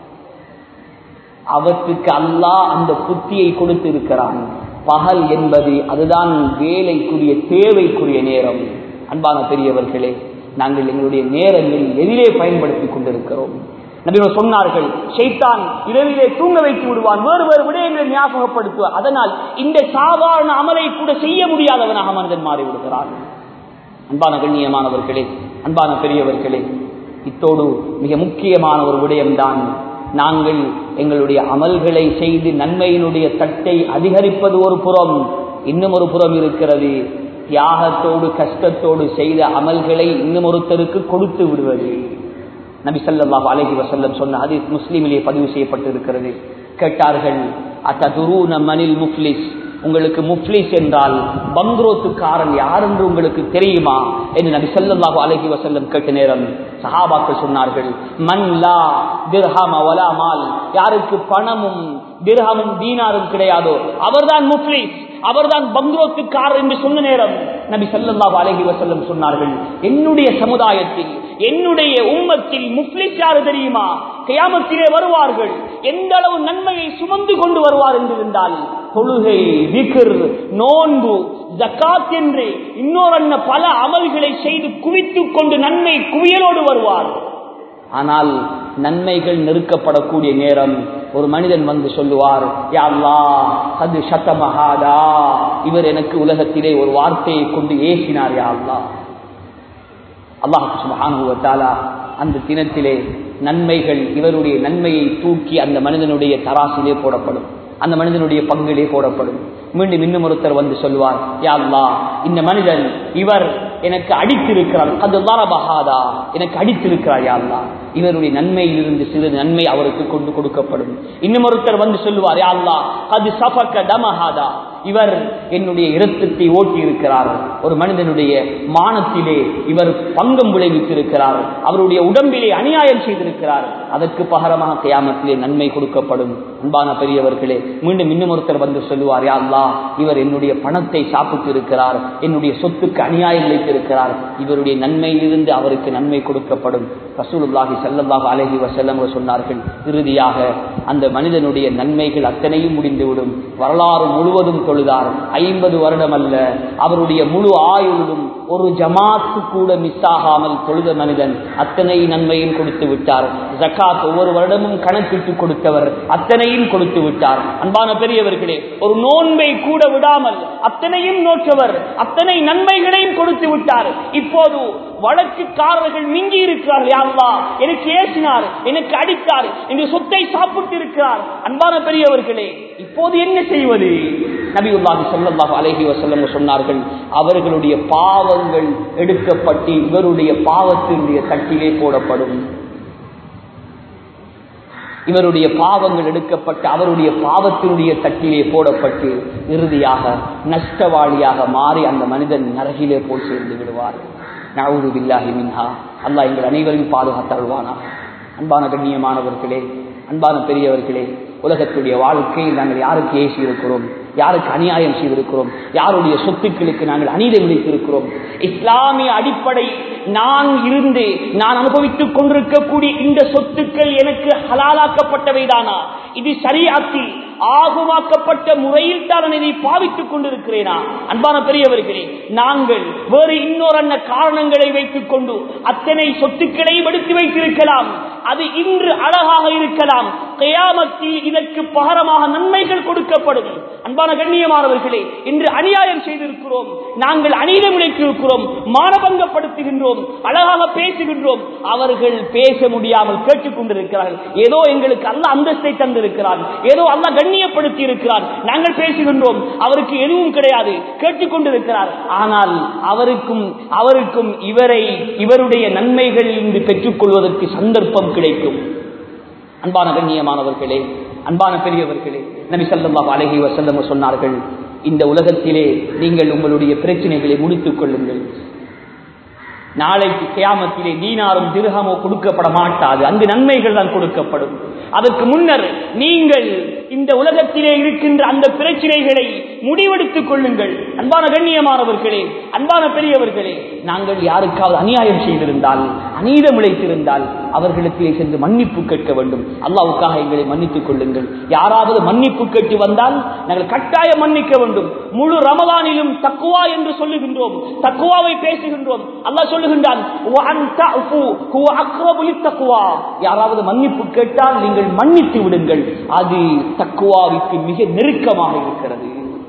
அவற்றுக்கு அல்லாஹ் அந்த புத்தியை கொடுத்து இருக்கிறான் பகல் என்பது அதுதான் வேலைக்குரிய தேவைக்குரிய நேரம் அன்பான பெரியவர்களே நாங்கள் எங்களுடைய நேரங்கள் எதிலே பயன்படுத்திக் கொண்டிருக்கிறோம் நபிகள் சொன்னார்கள் ஷைத்தான் இரவிலே தூங்க வைத்து விடுவான் வேறு வேறு விடயங்களை ஞாபகப்படுத்துவார் அதனால் இந்த சாதாரண அமலை கூட செய்ய முடியாதவனாக மனிதன் மாறி விடுகிறான் அன்பான கண்ணியமானவர்களே அன்பான பெரியவர்களே இத்தோடு மிக முக்கியமான ஒரு விடயம்தான் நாங்கள் எங்களுடைய அமல்களை செய்து நன்மையினுடைய தட்டை அதிகரிப்பது ஒரு புறம் இன்னும் ஒரு புறம் இருக்கிறது தியாகத்தோடு கஷ்டத்தோடு செய்த அமல்களை இன்னும் ஒருத்தருக்கு கொடுத்து விடுவது நபி ஸல்லல்லாஹு அலைஹி வஸல்லம் சொன்ன ஹதீஸ் முஸ்லிமிலே பதிவு செய்யப்பட்டிருக்கிறது கேட்டார்கள் அத்ததுரூன மனில் முஃப்லிஸ் உங்களுக்கு முஃப்லிஸ் என்றால் பங்க்ரோத்துக்காரன் யார் என்று உங்களுக்கு தெரியுமா என்று நபி ஸல்லல்லாஹு அலைஹி வஸல்லம் கேட்ட நேரம் சஹாபாக்கள் சொன்னார்கள் மன் லா திர்ஹம வலா மால் யாருக்கு பணமும் திர்ஹமும் தீனாரும் கிடையாதோ அவர்தான் முஃப்லிஸ் அவர்தான் பங்க்ரோத்துக்காரர் என்று சொன்ன நேரம் நபி ஸல்லல்லாஹு அலைஹி வஸல்லம் சொன்னார்கள் என்னுடைய சமுதாயத்தில் என்னுடைய உம்மத்தில் முஃப்லிஸ் யாரு தெரியுமா கியாமத்திலே வருவார்கள் எந்த அளவு நன்மையை சுமந்து கொண்டு வருவார் என்று இருந்தால் தொழுகை விக்ர் நோன்பு ஜக்காத் என்று இன்னொரு அண்ண பல அமல்களை செய்து குவித்துக் கொண்டு நன்மை குவியலோடு வருவார் ஆனால் நன்மைகள் நெருக்கப்படக்கூடிய நேரம் ஒரு மனிதன் வந்து சொல்லுவார் யாழ்லா அது சத்தமகாதா இவர் எனக்கு உலகத்திலே ஒரு வார்த்தையை கொண்டு ஏசினார் யாழ்லா அல்லாஹ் சுபஹானுவத்தாலா அந்த தினத்திலே நன்மைகள் இவருடைய நன்மையை தூக்கி அந்த மனிதனுடைய தராசிலே போடப்படும் அந்த மனிதனுடைய பங்கிலே போடப்படும் மீண்டும் இன்னும் ஒருத்தர் வந்து சொல்வார் யாழ்லா இந்த மனிதன் இவர் எனக்கு அடித்திருக்கிறார் அது வரபகாதா எனக்கு அடித்திருக்கிறார் யாழ்லா இவருடைய நன்மையிலிருந்து சிறு நன்மை அவருக்கு கொண்டு கொடுக்கப்படும் இன்னும் ஒருத்தர் வந்து சொல்லுவார் யாழ்லா அது சபக்க தமஹாதா இவர் என்னுடைய இரத்தத்தை ஓட்டி இருக்கிறார் ஒரு மனிதனுடைய மானத்திலே இவர் பங்கம் விளைவித்திருக்கிறார் அவருடைய உடம்பிலே அநியாயம் செய்திருக்கிறார் அதற்கு பகரமாக கியாமத்திலே நன்மை கொடுக்கப்படும் அன்பான பெரியவர்களே மீண்டும் இன்னும் ஒருத்தர் வந்து சொல்லுவார் யாழ்லா இவர் என்னுடைய பணத்தை சாப்பிட்டு இருக்கிறார் என்னுடைய சொத்துக்கு அநியாயம் இழைத்திருக்கிறார் இவருடைய நன்மையிலிருந்து அவருக்கு நன்மை கொடுக்கப்படும் ரசூலுல்லாஹி சல்லல்லாஹு அலைஹி வஸல்லம் சொன்னார்கள் இறுதியாக அந்த மனிதனுடைய நன்மைகள் அத்தனையும் முடிந்துவிடும் வரலாறு முழுவதும் தொழுதார் ஐம்பது வருடம் அல்ல அவருடைய முழு ஆயுளும் ஒரு ஜமாத்து கூட மிஸ் ஆகாமல் தொழுத மனிதன் அத்தனை நன்மையும் கொடுத்து விட்டார் ஜக்காத் ஒவ்வொரு வருடமும் கணக்கிட்டு கொடுத்தவர் அத்தனையும் கொடுத்து விட்டார் அன்பான பெரியவர்களே ஒரு நோன்பை கூட விடாமல் அத்தனையும் நோற்றவர் அத்தனை நன்மைகளையும் கொடுத்து விட்டார் இப்போது வழக்குக்காரர்கள் மிங்கி இருக்கிறார்கள் யாருலா எனக்கு ஏசினார் எனக்கு அடித்தார் இந்த சொத்தை சாப்பிட்டு இருக்கிறார் அன்பான பெரியவர்களே இப்போது என்ன செய்வது நபியுல்லாஹி ஸல்லல்லாஹு அலைஹி வஸல்லம் சொன்னார்கள் அவர்களுடைய பாவங்கள் எடுக்கப்பட்டு இவருடைய பாவத்தினுடைய தட்டிலே போடப்படும் இவருடைய பாவங்கள் எடுக்கப்பட்டு அவருடைய பாவத்தினுடைய தட்டிலே போடப்பட்டு இறுதியாக நஷ்டவாளியாக மாறி அந்த மனிதன் நரகிலே போய் சேர்ந்து விடுவார் நவுது பில்லாஹி மின்ஹா அல்லாஹ் எங்கள் அனைவரையும் பாதுகாத்தருள்வானா அன்பான கண்ணியமானவர்களே அன்பான பெரியவர்களே உலகத்துடைய வாழ்க்கையில் நாங்கள் யாருக்கு ஏசி இருக்கிறோம் யாருக்கு அநியாயம் செய்திருக்கிறோம் யாருடைய சொத்துக்களுக்கு நாங்கள் அநீதம் விளைத்திருக்கிறோம் இஸ்லாமிய அடிப்படை நான் இருந்து நான் அனுபவித்துக் கொண்டிருக்கக்கூடிய இந்த சொத்துக்கள் எனக்கு ஹலாலாக்கப்பட்டவைதானா இது சரியாக்கி ஆகுமாக்கப்பட்ட முறையில் தான் நான் இதை பாவித்துக் கொண்டிருக்கிறேனா அன்பான பெரியவர்களே நாங்கள் வேறு இன்னொரு அன்ன காரணங்களை வைத்துக் கொண்டு அத்தனை சொத்துக்களை எடுத்து வைத்திருக்கலாம் அது இன்று அழகாக இருக்கலாம் கயாமத்தில் இதற்கு பகரமாக நன்மைகள் கொடுக்கப்படும் அன்பான கண்ணியமானவர்களே இன்று அநியாயம் செய்திருக்கிறோம் நாங்கள் அநீதம் இழைத்திருக்கிறோம் மானபங்கப்படுத்துகின்றோம் அழகாக பேசுகின்றோம் அவர்கள் பேச முடியாமல் கேட்டுக் கொண்டிருக்கிறார்கள் ஏதோ எங்களுக்கு அல்ல அந்தஸ்தை தந்திருக்கிறார் ஏதோ அல்ல கண்ணியப்படுத்தி இருக்கிறார் நாங்கள் பேசுகின்றோம் அவருக்கு எதுவும் கிடையாது கேட்டுக்கொண்டிருக்கிறார் ஆனால் அவருக்கும் அவருக்கும் இவரை இவருடைய நன்மைகளில் இருந்து பெற்றுக் கொள்வதற்கு சந்தர்ப்பம் கிடைக்கும் அன்பான கண்ணியமானவர்களே அன்பான பெரியவர்களே நபி ஸல்லல்லாஹு அலைஹி வஸல்லம் சொன்னார்கள் இந்த உலகத்திலே நீங்கள் உங்களுடைய பிரச்சனைகளை முடித்துக் கொள்ளுங்கள் நாளைக்கு கியாமத்திலே நீனாரும் திருகமோ கொடுக்கப்பட மாட்டாது அங்கு நன்மைகள் தான் கொடுக்கப்படும் அதற்கு முன்னர் நீங்கள் இந்த உலகத்திலே இருக்கின்ற அந்த பிரச்சனைகளை முடிவெடுத்துக் கொள்ளுங்கள் அன்பான கண்ணியமானவர்களே அன்பான பெரியவர்களே நாங்கள் யாருக்காவது அநியாயம் செய்திருந்தால் அநீதம் இழைத்திருந்தால் அவர்களுக்கு சென்று மன்னிப்பு கேட்க வேண்டும் அல்லாவுக்காக எங்களை மன்னித்துக் கொள்ளுங்கள் யாராவது மன்னிப்பு கேட்டு வந்தால் நாங்கள் கட்டாயம் மன்னிக்க வேண்டும் முழு ரமதானிலும் தக்குவா என்று சொல்லுகின்றோம் தக்குவாவை பேசுகின்றோம் அல்லாஹ் சொல்லுகின்றான் "வஅன் தஅஃபு ஹுவ அக்ரபு லித்தக்வா." யாராவது மன்னிப்பு கேட்டால் நீங்கள் மன்னித்து விடுங்கள் அது தக்குவாவுக்கு மிக நெருக்கமாக இருக்கிறது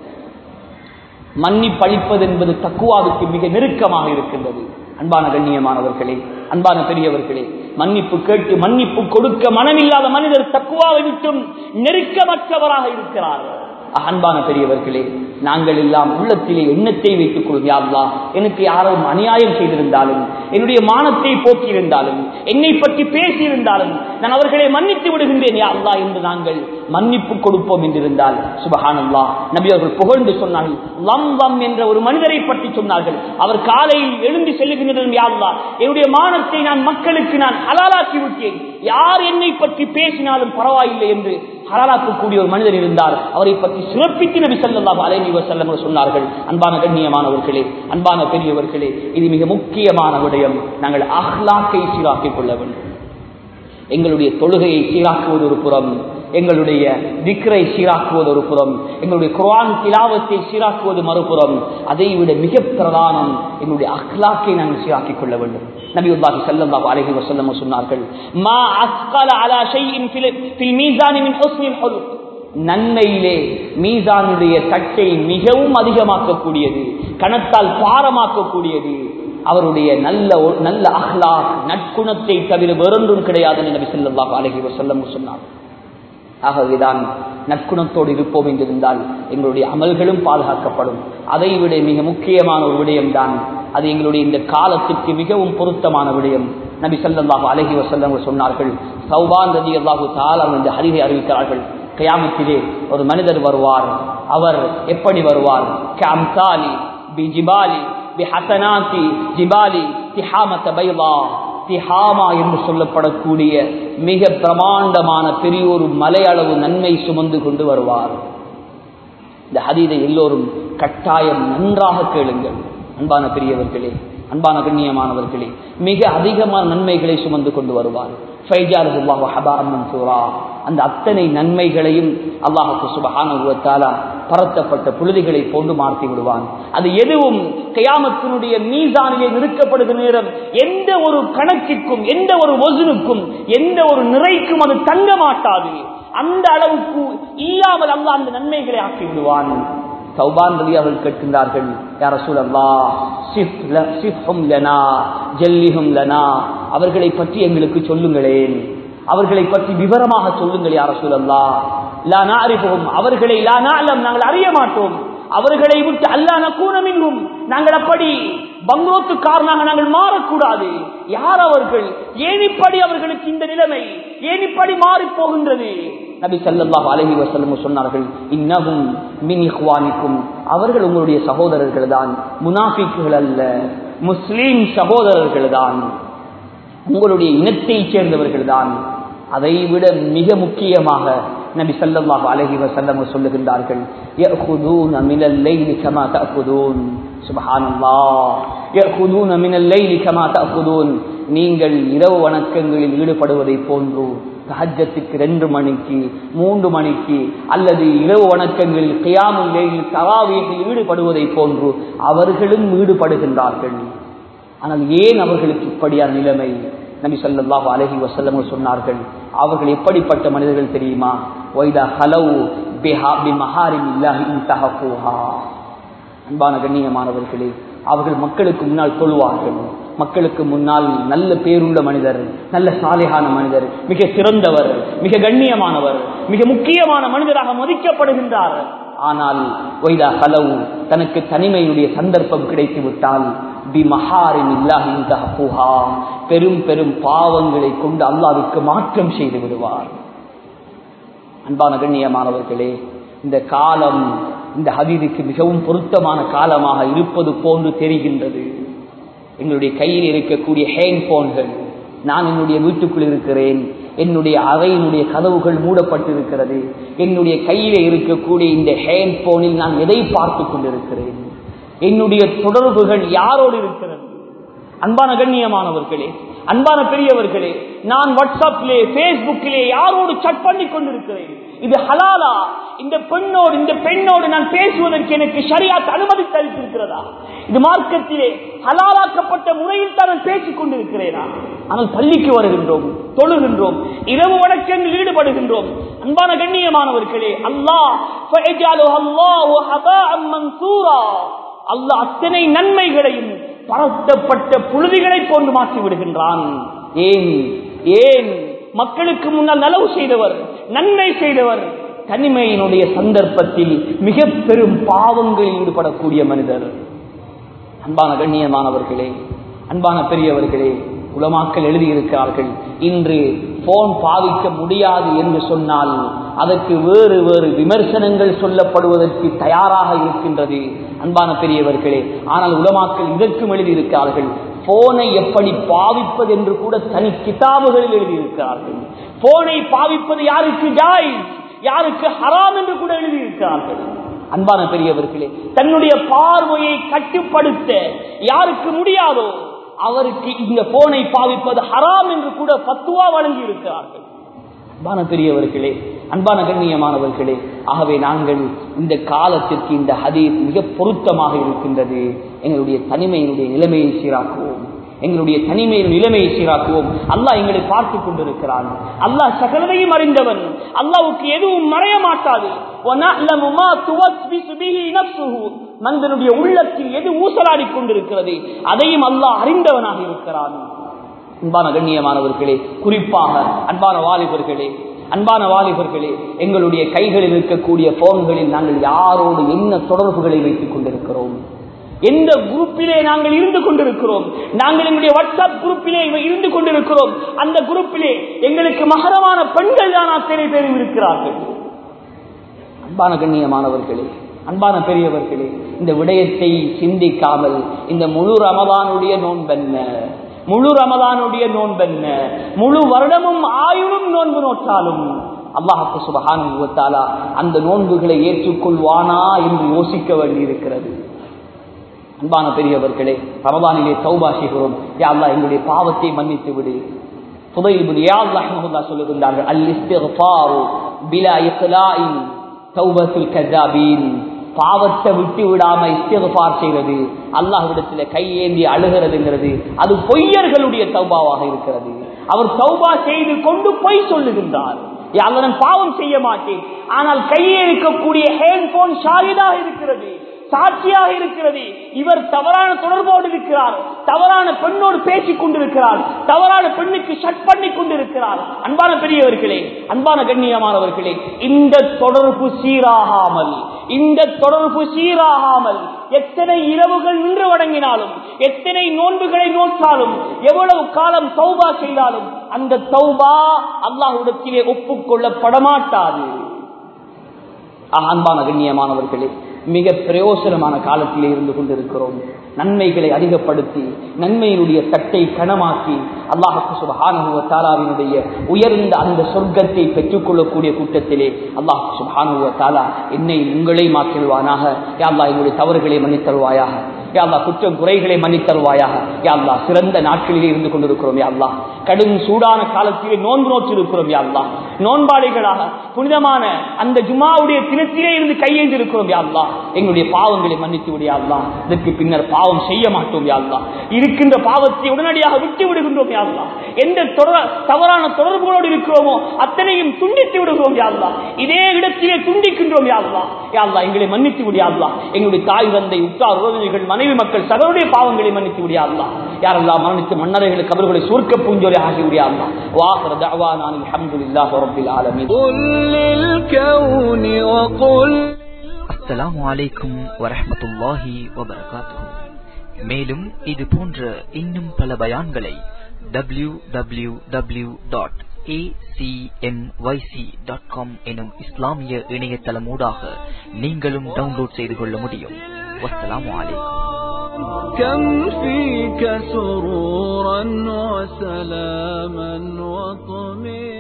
மன்னிப்பளிப்பது என்பது தக்குவாவுக்கு மிக நெருக்கமாக இருக்கின்றது அன்பான கண்ணியமானவர்களே அன்பான பெரியவர்களே மன்னிப்பு கேட்டு மன்னிப்பு கொடுக்க மனமில்லாத மனிதர் தக்குவாவை விட்டும் நெருக்கமற்றவராக இருக்கிறார் அன்பான பெரியவர்களே நாங்கள் எல்லாம் உள்ளத்திலே எண்ணத்தை வைத்துக் கொள்கையாங்களா எனக்கு யாரும் அநியாயம் செய்திருந்தாலும் என்னுடைய மானத்தை போக்கியிருந்தாலும் என்னை பற்றி பேசியிருந்தாலும் நான் அவர்களை மன்னித்து விடுகின்றேன் யா அல்லாஹ் என்று நாங்கள் மன்னிப்பு கொடுப்போம் என்றிருந்தால் சுபஹானல்லா நபி அவர்கள் புகழ்ந்து சொன்னார்கள் லம் லம் என்ற ஒரு மனிதரை பற்றி சொன்னார்கள் அவர் காலையில் எழுந்து செல்லுகின்றனர் யா அல்லாஹ் என்னுடைய மானத்தை நான் மக்களுக்கு நான் ஹலாலாக்கி விட்டேன் யார் என்னை பற்றி பேசினாலும் பரவாயில்லை என்று ஹலாலாக்கக்கூடிய ஒரு மனிதர் இருந்தார் அவரை பற்றி சிறப்பித்து நபி ஸல்லல்லாஹு அலைஹி வஸல்லம் சொன்னார்கள் அன்பான கண்ணியமானவர்களே அன்பான பெரியவர்களே இது மிக முக்கியமான விடயம் நாங்கள் அஹ்லாக்கை சீராக்கிக் கொள்ள வேண்டும் எங்களுடைய தொழுகையை சீராக்குவது ஒரு புறம் எங்களுடைய திக்ரை சீராக்குவது ஒரு புறம் எங்களுடைய குர்ஆன் திலாவத்தை சீராக்குவது மறுபுறம் அதை விட மிக பிரதானம் எங்களுடைய அஹ்லாக்கை நாங்கள் சீராக்கிக் கொள்ள வேண்டும் நபியுல்லாஹி ஸல்லல்லாஹு அலைஹி வஸல்லம் சொன்னார்கள் மா அஸ்கல அலா ஷைஇன் ஃபில் ஃபில் மீசானி மின் ஹுஸ்னில் ஹுலுக் நன்மையிலே மீசானுடைய தட்டை மிகவும் அதிகமாக்கக்கூடியது கணத்தால் பாரமாக்கக்கூடியது அவருடைய நல்ல ஒ- நல்ல அஹ்லா நற்குணத்தை தவிர வேறொன்றும் கிடையாது என்று நபி ஸல்லல்லாஹு அலைஹி வஸல்லம் சொன்னார் ஆகவேதான் நற்குணத்தோடு இருப்போம் என்றிருந்தால் எங்களுடைய அமல்களும் பாதுகாக்கப்படும் அதை விட மிக முக்கியமான ஒரு விடயம்தான் அது எங்களுடைய இந்த காலத்திற்கு மிகவும் பொருத்தமான விடயம் நபி ஸல்லல்லாஹு அலைஹி வஸல்லம் சொன்னார்கள் சௌபான் ரலியல்லாஹு தஆலா இந்த ஹதீஸை அறிவிக்கிறார்கள் கியாமத்திலே ஒரு மனிதர் வருவார் அவர் எப்படி வருவார் கம்சாலி பிஜிபாலி பிஹசனாத்தி ஜிபாலி திஹாமத்த பைலா திஹாமா என்று சொல்லப்படக்கூடிய மிக பிரமாண்டமான பெரிய ஒரு மலையளவு நன்மை சுமந்து கொண்டு வருவார் இந்த ஹதீதை எல்லோரும் கட்டாயம் நன்றாக கேளுங்கள் அன்பான பெரியவர்களே அன்பான கண்ணியமானவர்களே மிக அதிகமான நன்மைகளை சுமந்து கொண்டு வருவார் ஃபைஜாலுல்லாஹு ஹபாரம் மன்சூரா அந்த அத்தனை நன்மைகளையும் அல்லாஹுக்கு சுபஹானுவத்தாலா பரத்தப்பட்ட புழுதிகளை போன்று மாற்றி விடுவான் அது எதுவும் கயாமத்தினுடைய மீசானிலே நிறுக்கப்படுகிற நேரம் எந்த ஒரு கணக்கிற்கும் எந்த ஒரு ஒசுனுக்கும் எந்த ஒரு நிறைக்கும் அது தங்க மாட்டாது அந்த அளவுக்கு இல்லாமல் அல்லாஹ் அந்த நன்மைகளை ஆக்கி விடுவான் சௌபான் ரவி அவர்கள் கேட்கின்றார்கள் யார சூழல்லா சிஃப்ஹும் லனா ஜல்லிஹும் லனா அவர்களை பற்றி எங்களுக்கு சொல்லுங்களேன் அவர்களை பற்றி விவரமாக சொல்லுங்கள் யார சூழல்லா லா நாரிபுகும் அவர்களை லா நாலம் நாங்கள் அறிய மாட்டோம் அவர்களை விட்டு அல்லா நக்கூனமின்னும் நாங்கள் அப்படி பங்களோத்துக்காரனாக நாங்கள் மாறக்கூடாது யார் அவர்கள் ஏன் இப்படி அவர்களுக்கு இந்த நிலைமை ஏன் இப்படி மாறி போகின்றது நபி ஸல்லல்லாஹு அலைஹி வஸல்லம் சொன்னார்கள் இன்னஹும் மின் இஹ்வானிக்கும் அவர்கள் உங்களுடைய சகோதரர்கள் தான் முனாஃபிக்குகள் அல்ல முஸ்லிம் சகோதரர்கள் தான் உங்களுடைய இனத்தைச் சேர்ந்தவர்கள் தான் அதைவிட மிக முக்கியமாக நபி ஸல்லல்லாஹு அலைஹி வஸல்லம் சொல்லுகின்றார்கள் யஅഖுதூன மினல் லைலி கமா தஅഖுதூன் சுப்ஹானல்லாஹ் யஅഖுதூன மினல் லைலி கமா தஅഖுதூன் நீங்கள் இரவு வணக்கங்களில் ஈடுபடுவதை போன்று தஹஜத்துக்கு ரெண்டு மணிக்கு மூன்று மணிக்கு அல்லது இரவு வணக்கங்களில் கியாமுல் லைலில் தராவீகில் ஈடுபடுவதை போன்று அவர்களும் ஈடுபடுகின்றார்கள் ஆனால் ஏன் அவர்களுக்கு இப்படியான நிலைமை நபி ஸல்லல்லாஹு அலைஹி வஸல்லம் சொன்னார்கள் அவர்கள் எப்படிப்பட்ட மனிதர்கள் தெரியுமா வைதா ஹலவு பிஹா பிமஹாரிமில்லாஹி இன்தஹஃபூஹா அன்பான கண்ணியமானவர்களே அவர்கள் மக்களுக்கு முன்னால் தொழுவார்கள் மக்களுக்கு முன்னால் நல்ல பேருள்ள மனிதர் நல்ல சாலையான மனிதர் மிக சிறந்தவர் மிக கண்ணியமானவர் மிக முக்கியமான மனிதராக மதிக்கப்படுகின்றார் ஆனால் ஒய்தா ஹலவு தனக்கு தனிமையுடைய சந்தர்ப்பம் கிடைத்து விட்டால் பெரும் பெரும் பாவங்களை கொண்டு அல்லாவுக்கு மாற்றம் செய்து விடுவார் அன்பான கண்ணியமானவர்களே இந்த காலம் இந்த ஹதீதுக்கு மிகவும் பொருத்தமான காலமாக இருப்பது போன்று தெரிகின்றது எங்களுடைய கையில் இருக்கக்கூடிய ஹேண்ட் போன்கள் நான் என்னுடைய வீட்டுக்குள் இருக்கிறேன் என்னுடைய அறையினுடைய கதவுகள் மூடப்பட்டிருக்கிறது என்னுடைய கையில இருக்கக்கூடிய இந்த ஹேண்ட் போனில் நான் எதை பார்த்து கொண்டிருக்கிறேன் என்னுடைய தொடர்புகள் யாரோடு இருக்கிறது அன்பான கண்ணியமானவர்களே அன்பான பெரியவர்களே நான் வாட்ஸ்அப்பிலே பேஸ்புக்கிலே யாரோடு சட் பண்ணி கொண்டிருக்கிறேன் இது ஹலாலா இந்த பெண்ணோடு இந்த பெண்ணோடு நான் பேசுவதற்கு எனக்கு சரியாக அனுமதி தளித்திருக்கிறதா இது மார்க்கத்திலே ஹலாலாக்கப்பட்ட முறையில் தான் நான் பேசிக் கொண்டிருக்கிறேனா ஆனால் பள்ளிக்கு வருகின்றோம் தொழுகின்றோம் இரவு வணக்கங்களில் ஈடுபடுகின்றோம் அன்பான கண்ணியமானவர்களே அல்லாஹ் அல்லாஹ் அத்தனை நன்மைகளையும் பரத்தப்பட்ட புழுதிகளை போன்று மாற்றி விடுகின்றான் ஏன் ஏன் மக்களுக்கு முன்னால் நலவு செய்தவர் நன்மை செய்தவர் தனிமையினுடைய சந்தர்ப்பத்தில் மிக பெரும் பாவங்களில் ஈடுபடக்கூடிய மனிதர் அன்பான கண்ணியமானவர்களே அன்பான பெரியவர்களே உலமாக்கள் எழுதியிருக்கிறார்கள் இன்று போன் பாவிக்க முடியாது என்று சொன்னால் அதற்கு வேறு வேறு விமர்சனங்கள் சொல்லப்படுவதற்கு தயாராக இருக்கின்றது அன்பான பெரியவர்களே ஆனால் உலமாக்கள் இதற்கும் எழுதியிருக்கிறார்கள் போனை எப்படி பாவிப்பது என்று கூட தனி கிதாபுகளில் எழுதியிருக்கிறார்கள் போனை பாவிப்பது யாருக்கு ஜாய் யாருக்கு ஹராம் என்று கூட எழுதியிருக்கிறார்கள் அன்பான பெரியவர்களே தன்னுடைய பார்வையை கட்டுப்படுத்த யாருக்கு முடியாதோ அவருக்கு இந்த போனை பாவிப்பது ஹராம் என்று கூட பத்துவா வழங்கி இருக்கிறார்கள் அன்பான பெரியவர்களே அன்பான கண்ணியமானவர்களே ஆகவே நாங்கள் இந்த காலத்திற்கு இந்த ஹதீஸ் மிக பொருத்தமாக இருக்கின்றது எங்களுடைய தனிமையினுடைய நிலைமையை சீராக்குவோம் எங்களுடைய தனிமையின் நிலைமையை சீராக்குவோம் அல்லாஹ் எங்களை பார்த்து கொண்டிருக்கிறான் அல்லாஹ் சகலதையும் அறிந்தவன் அல்லாவுக்கு எதுவும் மறைய மாட்டாது மந்தனுடைய உள்ளத்தில் எது ஊசலாடி கொண்டிருக்கிறது அதையும் அல்லாஹ் அறிந்தவனாக இருக்கிறான் அன்பான கண்ணியமானவர்களே குறிப்பாக அன்பான வாலிபர்களே அன்பான வாலிபர்களே எங்களுடைய கைகளில் இருக்கக்கூடிய போன்களில் நாங்கள் யாரோடு என்ன தொடர்புகளை வைத்துக் கொண்டிருக்கிறோம் எந்த குரூப்பிலே நாங்கள் இருந்து கொண்டிருக்கிறோம் நாங்கள் எங்களுடைய வாட்ஸ்அப் குரூப்பிலே இருந்து கொண்டிருக்கிறோம் அந்த குரூப்பிலே எங்களுக்கு மகரமான பெண்கள் தான் அத்தனை பேரும் இருக்கிறார்கள் அன்பான கண்ணியமானவர்களே அன்பான பெரியவர்களே இந்த விடயத்தை சிந்திக்காமல் இந்த முழு ரமதானுடைய நோன்பென்ன முழு ரமதானுடைய நோன்பென்ன முழு வருடமும் ஆயுளும் நோன்பு நோற்றாலும் அல்லாஹு சுபகான அந்த நோன்புகளை ஏற்றுக்கொள்வானா என்று யோசிக்க வேண்டியிருக்கிறது அன்பான பெரியவர்களே ரமதானிலே தௌபா செய்கிறோம் யா அல்லா எங்களுடைய பாவத்தை மன்னித்து விடு புதையில் யா அல்லாஹ் சொல்லுகின்றார்கள் அல் இஸ்திஃபாரு பிலா இக்லாஇன் தௌபத்துல் கஜாபீன் பாவத்தை விட்டு விடாம இஸ்திஃபார் செய்வது அல்லாஹ்விடத்துல கையேந்தி அழுகிறதுங்கிறது அது பொய்யர்களுடைய தௌபாவாக இருக்கிறது அவர் தௌபா செய்து கொண்டு பொய் சொல்லுகின்றார் அவன் பாவம் செய்ய மாட்டேன் ஆனால் கையே இருக்கக்கூடிய ஹேண்ட்போன் ஷாரிதாக இருக்கிறது சாட்சியாக இருக்கிறது இவர் தவறான தொடர்போடு இருக்கிறார் தவறான பெண்ணோடு பேசிக் கொண்டிருக்கிறார் தவறான பெண்ணுக்கு ஷட் பண்ணி கொண்டிருக்கிறார் அன்பான பெரியவர்களே அன்பான கண்ணியமானவர்களே இந்த தொடர்பு சீராகாமல் இந்த தொடர்பு சீராகாமல் எத்தனை இரவுகள் நின்று வழங்கினாலும் எத்தனை நோன்புகளை நோற்றாலும் எவ்வளவு காலம் தௌபா செய்தாலும் அந்த தௌபா அல்லாஹ்விடத்திலே ஒப்புக்கொள்ளப்பட மாட்டாது ஆக, அன்பான கண்ணியமானவர்களே மிக பிரயோசனமான காலத்திலே இருந்து கொண்டிருக்கிறோம் நன்மைகளை அதிகப்படுத்தி நன்மையினுடைய தட்டை கனமாக்கி அல்லாஹு சுபஹானுவ தாலாவினுடைய உயர்ந்த அந்த சொர்க்கத்தை பெற்றுக்கொள்ளக்கூடிய கூட்டத்திலே அல்லாஹு சுபஹானுவ தாலா என்னை உங்களை மாற்றிடுவானாக யாழ்லா என்னுடைய தவறுகளை மன்னித்தருவாயாக யாழ்லா குற்றம் குறைகளை மன்னித்தருவாயாக யாழ்லா சிறந்த நாட்களிலே இருந்து கொண்டிருக்கிறோம் யாழ்லா கடும் சூடான காலத்திலே நோன்பு நோற்றிருக்கிறோம் யாழ்லா நோன்பாளிகளாக புனிதமான அந்த ஜுமாவுடைய தினத்திலே இருந்து கையெழுந்திருக்கிறோம் யாழ்லா எங்களுடைய பாவங்களை மன்னித்து விடியாள்லா இதற்கு பின்னர் பாவம் செய்ய மாட்டோம் யாழ்லா இருக்கின்ற பாவத்தை உடனடியாக விட்டு விடுகின்றோம் யாழ்லா எந்த தொடர் தவறான தொடர்புகளோடு இருக்கிறோமோ அத்தனையும் துண்டித்து விடுகிறோம் யாழ்லா இதே இடத்திலே துண்டிக்கின்றோம் யாழ்லா யாழ்லா எங்களை மன்னித்து விடியாள்லா எங்களுடைய தாய் தந்தை உற்றார் உறவினர்கள் மனைவி மக்கள் சகருடைய பாவங்களை மன்னித்து விடியாள்லா யாரெல்லாம் மரணித்து மன்னரைகளுக்கு அவர்களை சுருக்க பூஞ்சோலை ஆகி விடியாள்லா வாஹர தஅவா நான் அல்ஹம்துலில்லாஹி ரப்பில் ஆலமீன் قل للكون وقل அஸ்ஸலாமு அலைக்கும் வரஹ்மத்துல்லாஹி வபரகாத்துஹு மேலும் இது போன்ற இன்னும் பல பயான்களை W W W dot dot com எனும் இஸ்லாமிய இணையதளமூடாக நீங்களும் டவுன்லோட் செய்து கொள்ள முடியும் வஸ்ஸலாமு அலைக்கும் كم فيك سرورا وسلاما وطمئنا